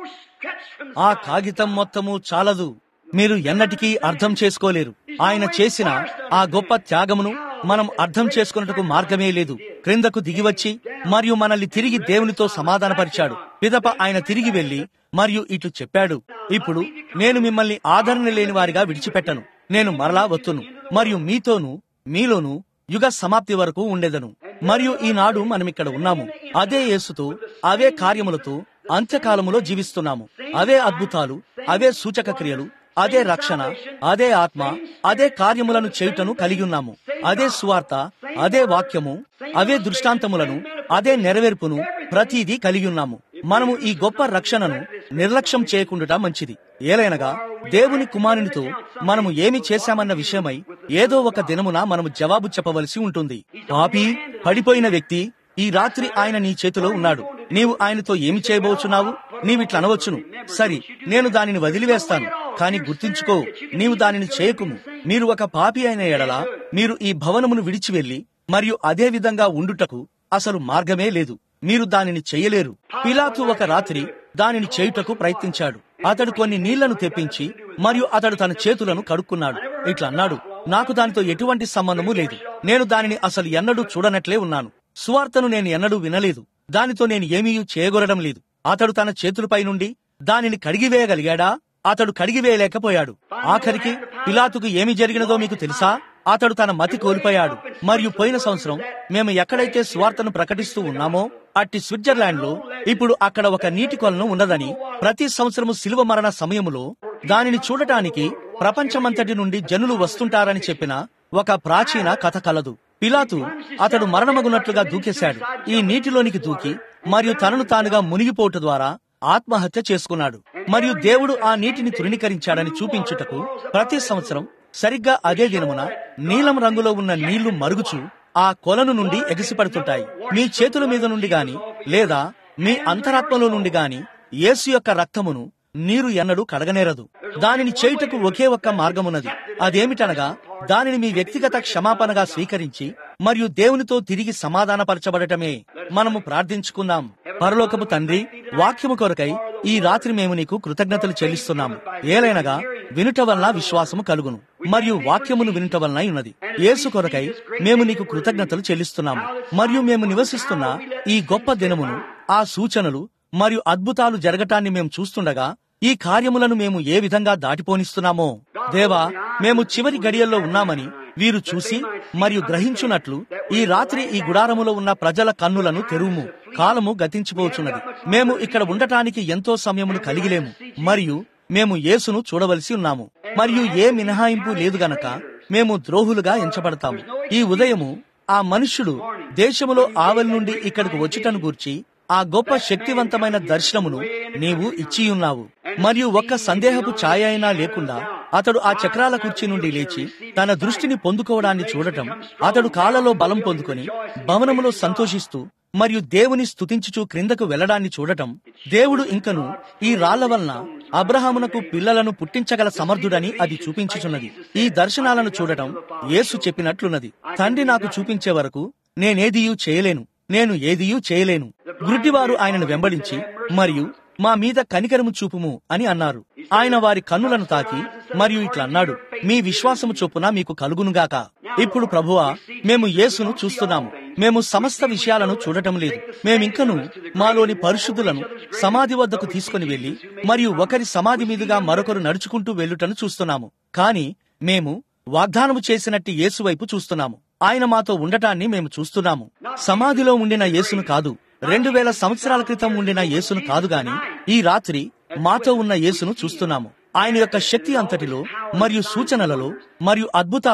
ఆ కాగితం మొత్తము చాలదు మీరు ఎన్నటికీ అర్థం చేసుకోలేరు ఆయన చేసిన ఆ గొప్ప త్యాగమును మనం అర్థం చేసుకున్నట్టుకు మార్గమే లేదు క్రిందకు దిగివచ్చి మరియు మనల్ని తిరిగి దేవునితో సమాధానపరిచాడు పిదప ఆయన తిరిగి వెళ్లి మరియు ఇట్లు చెప్పాడు ఇప్పుడు నేను మిమ్మల్ని ఆదరణ లేని వారిగా విడిచిపెట్టను నేను మరలా వత్తును మరియు మీతోను మీలోను యుగ సమాప్తి వరకు ఉండేదను మరియు ఈనాడు మనం ఇక్కడ ఉన్నాము అదే యేసుతో అవే కార్యములతో అంత్యకాలములో జీవిస్తున్నాము అవే అద్భుతాలు అవే సూచక క్రియలు అదే రక్షణ అదే ఆత్మ అదే కార్యములను చేయుటను కలిగి ఉన్నాము అదే సువార్త అదే వాక్యము అవే దృష్టాంతములను అదే నెరవేర్పును ప్రతిదీ కలిగి ఉన్నాము మనము ఈ గొప్ప రక్షణను నిర్లక్ష్యం చేయకుండా మంచిది ఏలైనగా దేవుని కుమారునితో మనము ఏమి చేశామన్న విషయమై ఏదో ఒక దినమున మనము జవాబు చెప్పవలసి ఉంటుంది పాపి పడిపోయిన వ్యక్తి ఈ రాత్రి ఆయన నీ చేతిలో ఉన్నాడు నీవు ఆయనతో ఏమి చేయబోచున్నావు నీవిట్లా అనవచ్చును సరి నేను దానిని వదిలివేస్తాను కాని గుర్తించుకో నీవు దానిని చేయకుము మీరు ఒక పాపి అయిన ఎడల మీరు ఈ భవనమును విడిచి వెళ్లి మరియు అదే విధంగా ఉండుటకు అసలు మార్గమే లేదు మీరు దానిని చెయ్యలేరు పిలాతు ఒక రాత్రి దానిని చేయుటకు ప్రయత్నించాడు అతడు కొన్ని నీళ్లను తెప్పించి మరియు అతడు తన చేతులను కడుక్కున్నాడు ఇట్లా అన్నాడు నాకు దానితో ఎటువంటి సంబంధము లేదు నేను దానిని అసలు ఎన్నడూ చూడనట్లే ఉన్నాను సువార్తను నేను ఎన్నడూ వినలేదు దానితో నేను ఏమీ చేయగొరడం లేదు అతడు తన చేతులపై నుండి దానిని కడిగివేయగలిగాడా అతడు కడిగివేయలేకపోయాడు ఆఖరికి పిలాతుకు ఏమి జరిగినదో మీకు తెలుసా అతడు తన మతి కోల్పోయాడు మరియు పోయిన సంవత్సరం మేము ఎక్కడైతే స్వార్థను ప్రకటిస్తూ ఉన్నామో అట్టి స్విట్జర్లాండ్ లో ఇప్పుడు అక్కడ ఒక నీటి కొలను ఉన్నదని ప్రతి సంవత్సరము శిలువ మరణ సమయములో దానిని చూడటానికి ప్రపంచమంతటి నుండి జనులు వస్తుంటారని చెప్పిన ఒక ప్రాచీన కథ కలదు పిలాతు అతడు మరణమగునట్లుగా దూకేశాడు ఈ నీటిలోనికి దూకి మరియు తనను తానుగా మునిగిపోవట ద్వారా ఆత్మహత్య చేసుకున్నాడు మరియు దేవుడు ఆ నీటిని తృణీకరించాడని చూపించుటకు ప్రతి సంవత్సరం సరిగ్గా అదే దినమున నీలం రంగులో ఉన్న నీళ్లు మరుగుచు ఆ కొలను నుండి ఎగిసిపడుతుంటాయి మీ చేతుల మీద నుండి గాని లేదా మీ అంతరాత్మలో నుండి గాని యేసు యొక్క రక్తమును నీరు ఎన్నడూ కడగనేరదు దానిని చేయుటకు ఒకే ఒక్క మార్గమున్నది అదేమిటనగా దానిని మీ వ్యక్తిగత క్షమాపణగా స్వీకరించి మరియు దేవునితో తిరిగి సమాధానపరచబడటమే మనము ప్రార్థించుకుందాం పరలోకపు తండ్రి వాక్యము కొరకై ఈ రాత్రి మేము నీకు కృతజ్ఞతలు చెల్లిస్తున్నాము ఏలైనగా వినుట వలన విశ్వాసము కలుగును మరియు వాక్యమును వినుట వలన ఉన్నది యేసు కొరకై మేము నీకు కృతజ్ఞతలు చెల్లిస్తున్నాము మరియు మేము నివసిస్తున్న ఈ గొప్ప దినమును ఆ సూచనలు మరియు అద్భుతాలు జరగటాన్ని మేము చూస్తుండగా ఈ కార్యములను మేము ఏ విధంగా దాటిపోనిస్తున్నామో దేవా మేము చివరి గడియల్లో ఉన్నామని వీరు చూసి మరియు గ్రహించున్నట్లు ఈ రాత్రి ఈ గుడారములో ఉన్న ప్రజల కన్నులను తెరువుము కాలము గతించిపోచున్నది మేము ఇక్కడ ఉండటానికి ఎంతో సమయమును కలిగిలేము మరియు మేము యేసును చూడవలసి ఉన్నాము మరియు ఏ మినహాయింపు లేదు గనక మేము ద్రోహులుగా ఎంచబడతాము ఈ ఉదయము ఆ మనుష్యుడు దేశములో ఆవలి నుండి ఇక్కడికి వచ్చుటను గూర్చి ఆ గొప్ప శక్తివంతమైన దర్శనమును నీవు ఇచ్చియున్నావు మరియు ఒక్క సందేహపు ఛాయ అయినా లేకుండా అతడు ఆ చక్రాల కుర్చీ నుండి లేచి తన దృష్టిని పొందుకోవడాన్ని చూడటం అతడు కాళ్ళలో బలం పొందుకొని భవనములో సంతోషిస్తూ మరియు దేవుని స్తుతించుచూ క్రిందకు వెళ్లడాన్ని చూడటం దేవుడు ఇంకను ఈ రాళ్ల వలన అబ్రహామునకు పిల్లలను పుట్టించగల సమర్థుడని అది చూపించుచున్నది ఈ దర్శనాలను చూడటం యేసు చెప్పినట్లున్నది తండ్రి నాకు చూపించే వరకు నేనేదియూ చేయలేను నేను ఏదియూ చేయలేను గుడ్డివారు ఆయనను వెంబడించి మరియు మా మీద కనికరము చూపుము అని అన్నారు ఆయన వారి కన్నులను తాకి మరియు ఇట్లా అన్నాడు మీ విశ్వాసము చొప్పున మీకు కలుగునుగాక ఇప్పుడు ప్రభువా మేము యేసును చూస్తున్నాము మేము సమస్త విషయాలను చూడటం లేదు మేమింకను మాలోని పరిశుద్ధులను సమాధి వద్దకు తీసుకుని వెళ్లి మరియు ఒకరి సమాధి మీదుగా మరొకరు నడుచుకుంటూ వెళ్ళుటను చూస్తున్నాము కాని మేము వాగ్దానము చేసినట్టు యేసు వైపు చూస్తున్నాము ఆయన మాతో ఉండటాన్ని మేము చూస్తున్నాము సమాధిలో ఉండిన యేసును కాదు రెండు వేల సంవత్సరాల క్రితం ఉండిన యేసును కాదు గాని ఈ రాత్రి మాతో ఉన్న యేసును చూస్తున్నాము ఆయన యొక్క శక్తి అంతటిలో మరియు సూచనలలో మరియు అద్భుతాలలో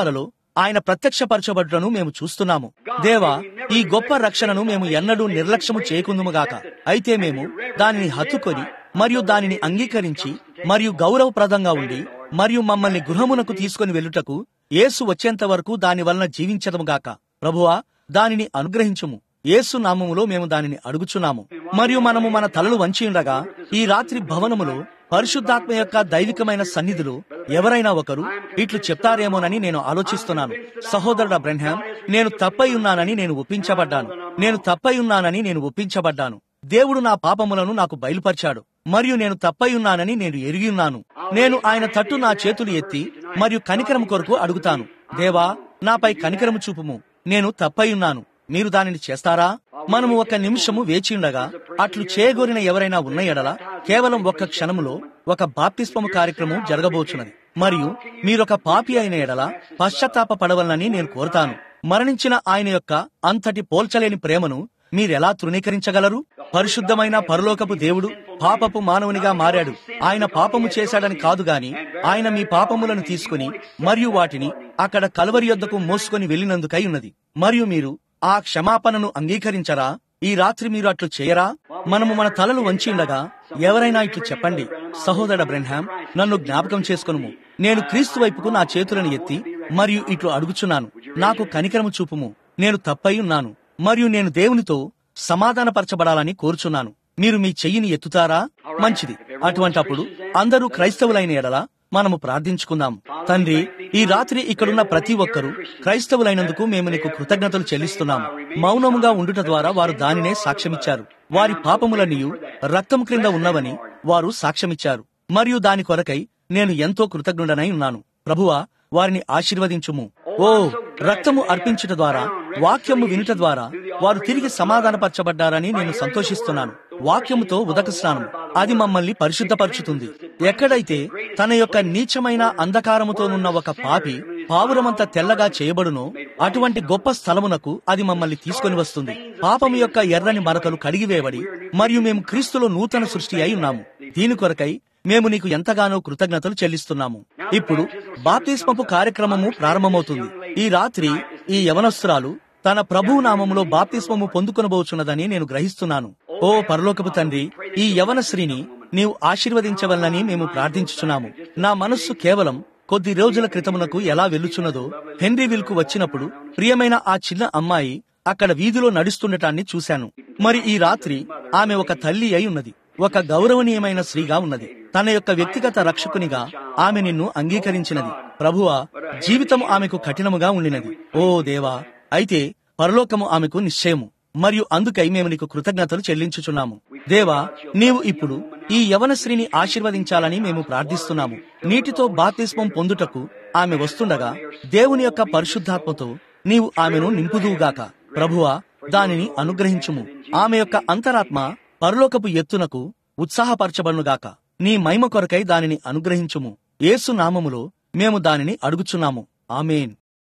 ఆయన ప్రత్యక్షపరచబడుటను మేము చూస్తున్నాము దేవా ఈ గొప్ప రక్షణను మేము ఎన్నడూ నిర్లక్ష్యము చేయకుందుముగాక అయితే మేము దానిని హత్తుకొని మరియు దానిని అంగీకరించి మరియు గౌరవప్రదంగా ఉండి మరియు మమ్మల్ని గృహమునకు తీసుకుని వెళ్ళుటకు యేసు వచ్చేంత వరకు దాని వలన జీవించదముగాక ప్రభువా దానిని అనుగ్రహించుము యేసు నామములో మేము దానిని అడుగుచున్నాము మరియు మనము మన తలలు వంచి ఉండగా ఈ రాత్రి భవనములో పరిశుద్ధాత్మ యొక్క దైవికమైన సన్నిధిలో ఎవరైనా ఒకరు ఇట్లు చెప్తారేమోనని నేను ఆలోచిస్తున్నాను సహోదరుడ బ్రహ్మాం నేను తప్పై ఉన్నానని నేను ఒప్పించబడ్డాను నేను తప్పై ఉన్నానని నేను ఒప్పించబడ్డాను దేవుడు నా పాపములను నాకు బయలుపరిచాడు మరియు నేను తప్పై ఉన్నానని నేను ఎరిగి ఉన్నాను నేను ఆయన తట్టు నా చేతులు ఎత్తి మరియు కనికరం కొరకు అడుగుతాను దేవా నాపై కనికరము చూపుము నేను తప్పై ఉన్నాను మీరు దానిని చేస్తారా మనము ఒక నిమిషము వేచి ఉండగా అట్లు చేయగోరిన ఎవరైనా ఉన్న ఎడల కేవలం ఒక్క క్షణములో ఒక బాప్తిస్మము కార్యక్రమం జరగబోచున్నది మరియు మీరొక పాపి అయిన ఎడల పశ్చాత్తాప పడవలనని నేను కోరుతాను మరణించిన ఆయన యొక్క అంతటి పోల్చలేని ప్రేమను మీరెలా తృణీకరించగలరు పరిశుద్ధమైన పరలోకపు దేవుడు పాపపు మానవునిగా మారాడు ఆయన పాపము చేశాడని కాదు గాని ఆయన మీ పాపములను తీసుకుని మరియు వాటిని అక్కడ కలవరి యొద్దకు మోసుకొని వెళ్ళినందుకై ఉన్నది మరియు మీరు ఆ క్షమాపణను అంగీకరించరా ఈ రాత్రి మీరు అట్లు చేయరా మనము మన తలలు వంచి ఉండగా ఎవరైనా ఇట్లు చెప్పండి సహోదర బ్రెన్హామ్ నన్ను జ్ఞాపకం చేసుకొనుము నేను క్రీస్తు వైపుకు నా చేతులను ఎత్తి మరియు ఇట్లు అడుగుచున్నాను నాకు కనికరము చూపుము నేను తప్పై ఉన్నాను మరియు నేను దేవునితో సమాధానపరచబడాలని కోరుచున్నాను మీరు మీ చెయ్యిని ఎత్తుతారా మంచిది అటువంటప్పుడు అందరూ క్రైస్తవులైన ఎడల మనము ప్రార్థించుకుందాం తండ్రి ఈ రాత్రి ఇక్కడున్న ప్రతి ఒక్కరూ క్రైస్తవులైనందుకు మేము నీకు కృతజ్ఞతలు చెల్లిస్తున్నాము మౌనముగా ఉండుట ద్వారా వారు దానినే సాక్ష్యమిచ్చారు వారి పాపములనియు రక్తం క్రింద ఉన్నవని వారు సాక్ష్యమిచ్చారు మరియు దాని కొరకై నేను ఎంతో కృతజ్ఞుడనై ఉన్నాను ప్రభువా వారిని ఆశీర్వదించుము ఓ రక్తము అర్పించుట ద్వారా వాక్యము వినుట ద్వారా వారు తిరిగి సమాధానపరచబడ్డారని నేను సంతోషిస్తున్నాను వాక్యముతో ఉదక స్నానం అది మమ్మల్ని పరిశుద్ధపరుచుతుంది ఎక్కడైతే తన యొక్క నీచమైన అంధకారముతోనున్న ఒక పాపి పావురమంత తెల్లగా చేయబడునో అటువంటి గొప్ప స్థలమునకు అది మమ్మల్ని తీసుకొని వస్తుంది పాపము యొక్క ఎర్రని మరకలు కడిగివేయబడి మరియు మేము క్రీస్తులో నూతన సృష్టి అయి ఉన్నాము దీని కొరకై మేము నీకు ఎంతగానో కృతజ్ఞతలు చెల్లిస్తున్నాము ఇప్పుడు బాప్తిస్మపు కార్యక్రమము ప్రారంభమవుతుంది ఈ రాత్రి ఈ యవనస్తురాలు తన ప్రభు నామములో బాప్తిస్మము పొందుకొనబోచున్నదని నేను గ్రహిస్తున్నాను ఓ పరలోకపు తండ్రి ఈ యవన స్త్రీని నీవు ఆశీర్వదించవలనని మేము ప్రార్థించుచున్నాము నా మనస్సు కేవలం కొద్ది రోజుల క్రితమునకు ఎలా వెళ్లుచున్నదో హెన్రీవిల్ కు వచ్చినప్పుడు ప్రియమైన ఆ చిన్న అమ్మాయి అక్కడ వీధిలో నడుస్తుండటాన్ని చూశాను మరి ఈ రాత్రి ఆమె ఒక తల్లి అయి ఉన్నది ఒక గౌరవనీయమైన స్త్రీగా ఉన్నది తన యొక్క వ్యక్తిగత రక్షకునిగా ఆమె నిన్ను అంగీకరించినది ప్రభువా జీవితం ఆమెకు కఠినముగా ఉండినది ఓ దేవా అయితే పరలోకము ఆమెకు నిశ్చయము మరియు అందుకై మేము నీకు కృతజ్ఞతలు చెల్లించుచున్నాము దేవా నీవు ఇప్పుడు ఈ యవన స్త్రీని ఆశీర్వదించాలని మేము ప్రార్థిస్తున్నాము నీటితో బాప్తిస్మం పొందుటకు ఆమె వస్తుండగా దేవుని యొక్క పరిశుద్ధాత్మతో నీవు ఆమెను నింపుదువుగాక ప్రభువా దానిని అనుగ్రహించుము ఆమె యొక్క అంతరాత్మ పరలోకపు ఎత్తునకు ఉత్సాహపరచబడునుగాక నీ మహిమ కొరకై దానిని అనుగ్రహించుము యేసు నామములో మేము దానిని అడుగుచున్నాము ఆమెన్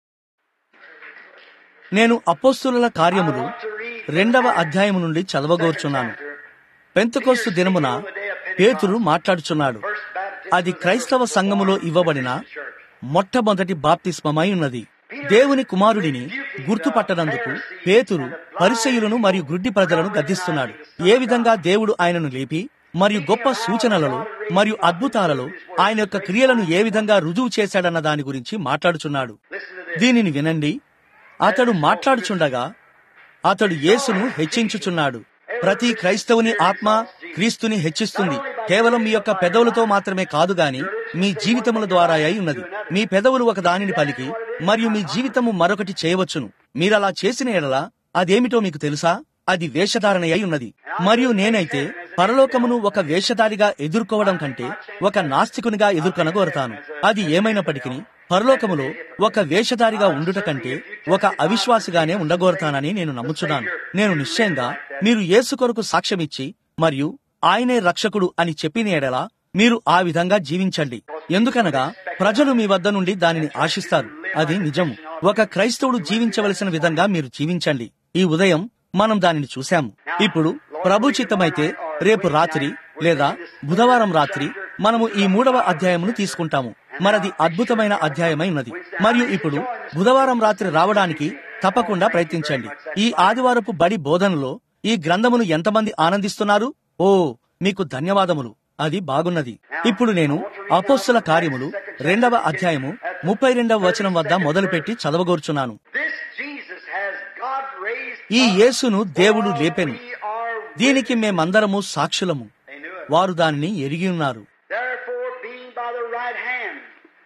నేను అపోస్తుల కార్యములు రెండవ అధ్యాయము నుండి చదవగోర్చున్నాను పెంతకోస్తు దినమున పేతురు మాట్లాడుచున్నాడు అది క్రైస్తవ సంఘములో ఇవ్వబడిన మొట్టమొదటి బాప్తిస్మమై ఉన్నది దేవుని కుమారుడిని గుర్తుపట్టనందుకు పేతురు పరిచయులను మరియు గుడ్డి ప్రజలను గద్దిస్తున్నాడు ఏ విధంగా దేవుడు ఆయనను లేపి మరియు గొప్ప సూచనలలో మరియు అద్భుతాలలో ఆయన యొక్క క్రియలను ఏ విధంగా రుజువు చేశాడన్న దాని గురించి మాట్లాడుచున్నాడు దీనిని వినండి అతడు మాట్లాడుచుండగా అతడు యేసును హెచ్చించుచున్నాడు ప్రతి క్రైస్తవుని ఆత్మ క్రీస్తుని హెచ్చిస్తుంది కేవలం మీ యొక్క పెదవులతో మాత్రమే కాదు గాని మీ జీవితముల ద్వారా అయి ఉన్నది మీ పెదవులు ఒక దానిని పలికి మరియు మీ జీవితము మరొకటి చేయవచ్చును మీరలా చేసిన ఎడల అదేమిటో మీకు తెలుసా అది వేషధారణ అయి ఉన్నది మరియు నేనైతే పరలోకమును ఒక వేషధారిగా ఎదుర్కోవడం కంటే ఒక నాస్తికునిగా ఎదుర్కొనగోరతాను అది ఏమైనప్పటికీ పరలోకములో ఒక వేషధారిగా ఉండుట కంటే ఒక అవిశ్వాసిగానే ఉండగోరతానని నేను నమ్ముచున్నాను నేను నిశ్చయంగా మీరు యేసు కొరకు సాక్ష్యమిచ్చి మరియు ఆయనే రక్షకుడు అని చెప్పిన ఎడలా మీరు ఆ విధంగా జీవించండి ఎందుకనగా ప్రజలు మీ వద్ద నుండి దానిని ఆశిస్తారు అది నిజము ఒక క్రైస్తవుడు జీవించవలసిన విధంగా మీరు జీవించండి ఈ ఉదయం మనం దానిని చూశాము ఇప్పుడు ప్రభు చిత్తమైతే రేపు రాత్రి లేదా బుధవారం రాత్రి మనము ఈ మూడవ అధ్యాయమును తీసుకుంటాము మరది అద్భుతమైన అధ్యాయమై ఉన్నది మరియు ఇప్పుడు బుధవారం రాత్రి రావడానికి తప్పకుండా ప్రయత్నించండి ఈ ఆదివారపు బడి బోధనలో ఈ గ్రంథమును ఎంతమంది ఆనందిస్తున్నారు ఓ మీకు ధన్యవాదములు అది బాగున్నది ఇప్పుడు నేను అపోస్తుల కార్యములు రెండవ అధ్యాయము ముప్పై రెండవ వచనం వద్ద మొదలుపెట్టి చదవగోర్చున్నాను This Jesus has God raised ఈ up. యేసును దేవుడు లేపెను We are దీనికి మేమందరము సాక్షులము They knew it. వారు దానిని ఎరిగి ఉన్నారు Therefore, being by the right hand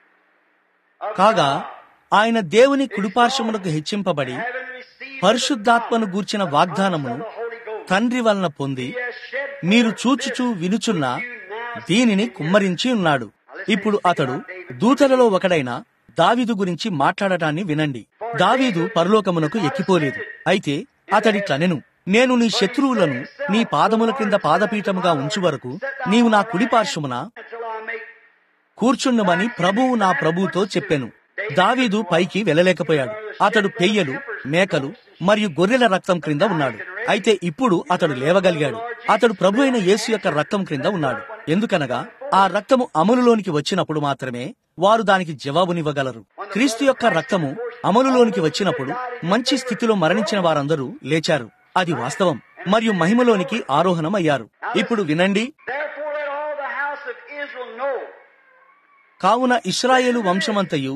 of కాగా God, ఆయన దేవుని కుడిపార్శ్వమునకు హెచ్చింపబడి having received పరిశుద్ధాత్మను the గూర్చిన promise వాగ్దానమును of the Holy Ghost, తండ్రి వలన పొంది he has shed మీరు forth చూచుచూ this వినుచున్న which you now దీనిని see. కుమ్మరించి ఉన్నాడు ఇప్పుడు అతడు దూతలలో ఒకడైన దావీదు గురించి మాట్లాడటాన్ని వినండి దావీదు పరలోకమునకు ఎక్కిపోలేదు అయితే అతడిట్లనెను నేను నీ శత్రువులను నీ పాదముల క్రింద పాదపీఠముగా ఉంచు వరకు నీవు నా కుడిపార్శ్వమున Until I make కూర్చుండమని ప్రభువు నా ప్రభువుతో చెప్పెను దావీదు పైకి వెళ్ళలేకపోయాడు అతడు పెయ్యలు మేకలు మరియు గొర్రెల రక్తం క్రింద ఉన్నాడు అయితే ఇప్పుడు అతడు లేవగలిగాడు అతడు ప్రభు అయిన యేసు యొక్క రక్తం క్రింద ఉన్నాడు ఎందుకనగా ఆ రక్తము అమలులోనికి వచ్చినప్పుడు మాత్రమే వారు దానికి జవాబునివ్వగలరు క్రీస్తు యొక్క రక్తము అమలులోనికి వచ్చినప్పుడు మంచి స్థితిలో మరణించిన వారందరూ లేచారు అది వాస్తవం మరియు మహిమలోనికి ఆరోహణం అయ్యారు ఇప్పుడు వినండి Therefore, let all the house of Israel know కావున ఇస్రాయేలు వంశమంతయు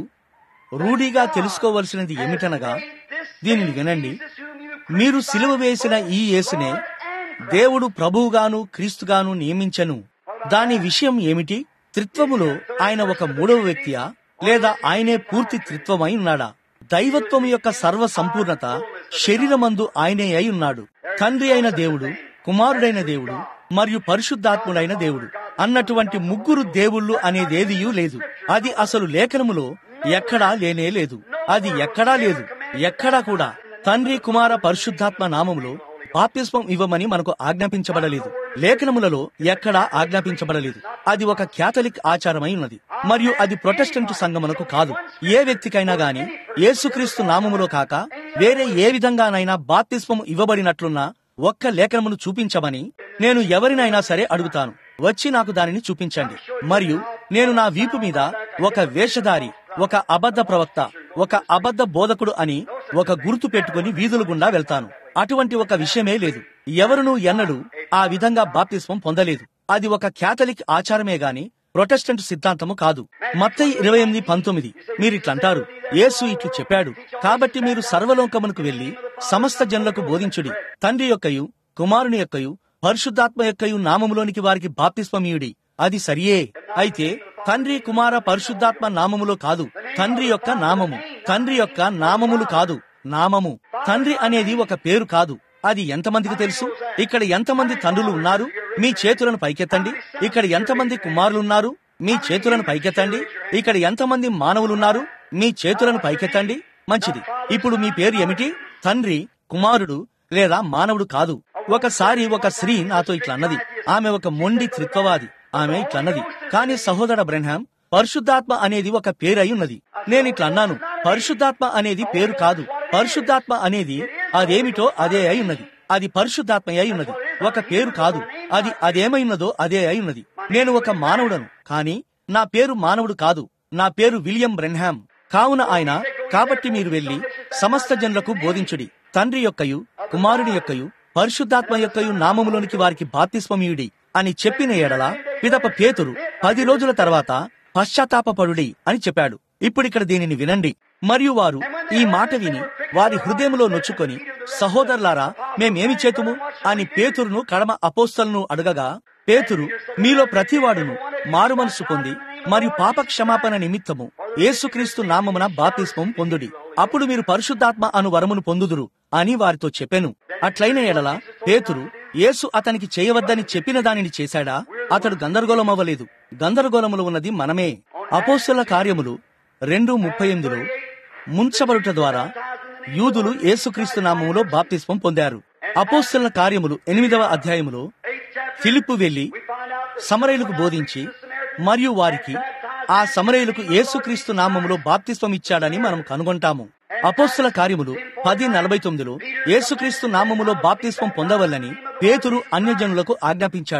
రూఢిగా తెలుసుకోవలసినది ఏమిటనగా దీనిని వినండి మీరు సిలువ వేసిన ఈ యేసునే దేవుడు ప్రభువుగాను క్రీస్తుగాను నియమించను దాని విషయం ఏమిటి త్రిత్వములో ఆయన ఒక మూడవ వ్యక్తియా లేదా ఆయనే పూర్తి త్రిత్వమై ఉన్నాడా దైవత్వము యొక్క సర్వ సంపూర్ణత శరీరమందు ఆయనే అయి ఉన్నాడు తండ్రి అయిన దేవుడు కుమారుడైన దేవుడు మరియు పరిశుద్ధాత్ముడైన దేవుడు అన్నటువంటి ముగ్గురు దేవుళ్ళు అనేదేదియూ లేదు అది అసలు లేఖనములో ఎక్కడా లేనే లేదు అది ఎక్కడా లేదు ఎక్కడా కూడా తండ్రి కుమార పరిశుద్ధాత్మ నామములో బాప్తిస్మం ఇవ్వమని మనకు ఆజ్ఞాపించబడలేదు లేఖనములలో ఎక్కడా ఆజ్ఞాపించబడలేదు అది ఒక క్యాథలిక్ ఆచారమై ఉన్నది మరియు అది ప్రొటెస్టెంట్ సంఘమునకు కాదు ఏ వ్యక్తికైనా గాని యేసుక్రీస్తు నామములో కాక వేరే ఏ విధంగానైనా బాప్తిస్మం ఇవ్వబడినట్లున్న ఒక్క లేఖనమును చూపించమని నేను ఎవరినైనా సరే అడుగుతాను వచ్చి నాకు దానిని చూపించండి మరియు నేను నా వీపు మీద ఒక వేషధారి ఒక అబద్ధ ప్రవక్త ఒక అబద్ధ బోధకుడు అని ఒక గుర్తు పెట్టుకుని వీధుల గుండా వెళ్తాను అటువంటి ఒక విషయమే లేదు ఎవరునూ ఎన్నడూ ఆ విధంగా బాప్తిస్మం పొందలేదు అది ఒక క్యాథలిక్ ఆచారమే గాని ప్రొటెస్టెంట్ సిద్ధాంతము కాదు మత్తయి ఇరవై ఎనిమిది పంతొమ్మిది మీరిట్లంటారు యేసు ఇట్లు చెప్పాడు కాబట్టి మీరు సర్వలోకమునకు వెళ్లి సమస్త జనులకు బోధించుడి తండ్రి యొక్కయు కుమారుని యొక్కయు పరిశుద్ధాత్మ యొక్కయు నామములోనికి వారికి బాప్తిస్మమీయుడి అది సరియే అయితే తండ్రి కుమార పరిశుద్ధాత్మ నామములో కాదు తండ్రి యొక్క నామము తండ్రి యొక్క నామములు కాదు నామము తండ్రి అనేది ఒక పేరు కాదు అది ఎంతమందికి తెలుసు ఇక్కడ ఎంతమంది తండ్రులు ఉన్నారు మీ చేతులను పైకెత్తండి ఇక్కడ ఎంతమంది కుమారులున్నారు మీ చేతులను పైకెత్తండి ఇక్కడ ఎంతమంది మానవులున్నారు మీ చేతులను పైకెత్తండి మంచిది ఇప్పుడు మీ పేరు ఏమిటి తండ్రి కుమారుడు లేదా మానవుడు కాదు ఒకసారి ఒక స్త్రీ నాతో ఇట్లా అన్నది ఆమె ఒక మొండి త్రిత్వవాది ఆమె ఇట్లా అన్నది కానీ సహోదర బ్రహ్మాం పరిశుద్ధాత్మ అనేది ఒక పేరు అయి ఉన్నది నేను ఇట్లా అన్నాను పరిశుద్ధాత్మ అనేది పేరు కాదు పరిశుద్ధాత్మ అనేది అదేమిటో అదే అయి ఉన్నది అది పరిశుద్ధాత్మ అయి ఉన్నది ఒక పేరు కాదు అది అదేమైనదో అదే అయి ఉన్నది నేను ఒక మానవుడను కానీ నా పేరు మానవుడు కాదు నా పేరు విలియం బ్రెన్హామ్ కావున ఆయన కాబట్టి మీరు వెళ్లి సమస్త జనులకు బోధించుడి తండ్రి యొక్కయు కుమారుని యొక్కయు పరిశుద్ధాత్మ యొక్కయు నామములోనికి వారికి బాప్తిస్మమీయుడి అని చెప్పిన ఎడల పిదప పేతురు పది రోజుల తర్వాత పశ్చాత్తాపపడుడి అని చెప్పాడు ఇప్పుడిక్కడ దీనిని వినండి మరియు వారు ఈ మాట విని వారి హృదయంలో నొచ్చుకొని సహోదరులారా మేమేమి చేతుము అని పేతురును కడమ అపోస్తలను అడగగా పేతురు మీలో ప్రతివాడును మారు మనసు పొంది మరియు పాప క్షమాపణ నిమిత్తము యేసుక్రీస్తు నామమున బాప్తిస్మం పొందుడి అప్పుడు మీరు పరిశుద్ధాత్మ అను వరమును పొందుదురు అని వారితో చెప్పెను అట్లైన ఎడల పేతురు యేసు అతనికి చేయవద్దని చెప్పిన దానిని చేశాడా అతడు గందరగోళం అవ్వలేదు గందరగోళములు ఉన్నది మనమే అపోస్తుల కార్యములు రెండు ముప్పై ఎనిమిదిలో ముంచబడుట ద్వారా యూదులు యేసుక్రీస్తు నామములో బాప్తిస్మం పొందారు అపోస్తుల కార్యములు ఎనిమిదవ అధ్యాయములో ఫిలిప్పు వెళ్లి సమరయులకు బోధించి మరియు వారికి ఆ సమరయులకు యేసుక్రీస్తు నామములో బాప్తిస్వం ఇచ్చాడని మనం కనుగొంటాము అపోస్తుల కార్యములు పది నలభై తొమ్మిదిలో యేసుక్రీస్తు నామములో బాప్తిస్వం పొందవల్లని పేతురు అన్యజనులకు ఆజ్ఞాపించాడు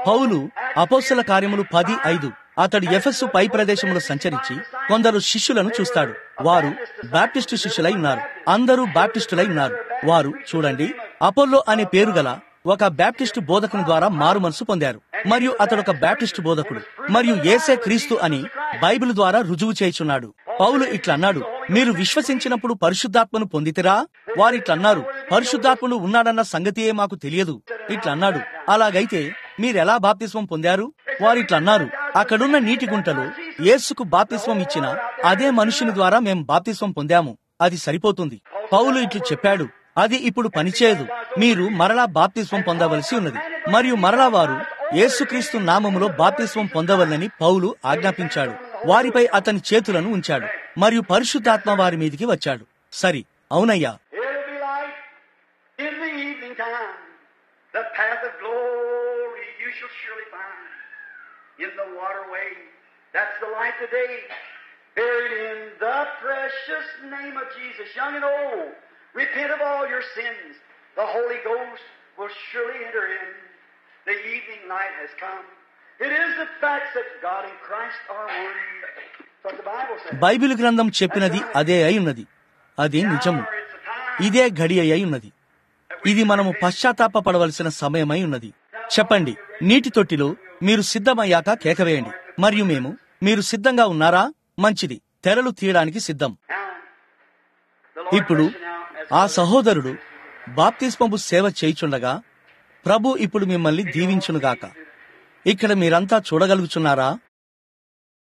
పౌలు అపోస్తల కార్యములు పది ఐదు అతడు ఎఫెస్సు పై ప్రదేశంలో సంచరించి కొందరు శిష్యులను చూస్తాడు వారు బాప్టిస్టు శిష్యులై ఉన్నారు అందరూ బాప్టిస్టులై ఉన్నారు వారు చూడండి అపోల్లో అనే పేరు గల ఒక బ్యాప్టిస్టు బోధకుని ద్వారా మారు మనసు పొందారు మరియు అతడు ఒక బ్యాప్టిస్టు బోధకుడు మరియు ఏసే క్రీస్తు అని బైబిల్ ద్వారా రుజువు చేయుచున్నాడు పౌలు ఇట్లా అన్నాడు మీరు విశ్వసించినప్పుడు పరిశుద్ధాత్మను పొందితిరా వారిట్లన్నారు పరిశుద్ధాత్ముడు ఉన్నాడన్న సంగతియే మాకు తెలియదు ఇట్లా అన్నాడు అలాగైతే మీరెలా బాప్తిస్వం పొందారు వారిట్లన్నారు అక్కడున్న నీటి గుంటలో యేసుకు బాప్తిస్వం ఇచ్చిన అదే మనుషుని ద్వారా మేం బాప్తిస్వం పొందాము అది సరిపోతుంది పౌలు ఇట్లు చెప్పాడు అది ఇప్పుడు పనిచేయదు మీరు మరలా బాప్తిస్వం పొందవలసి ఉన్నది మరియు మరలా వారు యేసుక్రీస్తు నామములో బాప్తిస్వం పొందవలని పౌలు ఆజ్ఞాపించాడు వారిపై అతని చేతులను ఉంచాడు మరియు పరిశుద్ధాత్మ వారి మీదికి వచ్చాడు సరి అవునయ్యా It'll be light in the evening time. The path of glory you shall surely find in the waterway. That's the light today. Buried in the precious name of Jesus, young and old. Repent of all your sins. The Holy Ghost will surely enter in. The evening light has come. It is the fact that God and Christ are one. That's what the Bible says. Bible గ్రంథం చెప్పినది అదే అయి ఉన్నది అది నిజము Hour, it's the time. ఇదే గడి అయి ఉన్నది ఇది మనము పశ్చాత్తాప పడవలసిన సమయమై ఉన్నది చెప్పండి నీటి తొట్టిలో మీరు సిద్ధమయ్యాక కేకవేయండి మరియు మేము మీరు సిద్ధంగా ఉన్నారా మంచిది తెరలు తీయడానికి సిద్ధం Now, the Lord ఇప్పుడు bless you now as ఆ సహోదరుడు బాప్తిస్మపు సేవ చేయుచుండగా ప్రభు ఇప్పుడు మిమ్మల్ని దీవించునుగాక ఇక్కడ మీరంతా చూడగలుగుచున్నారా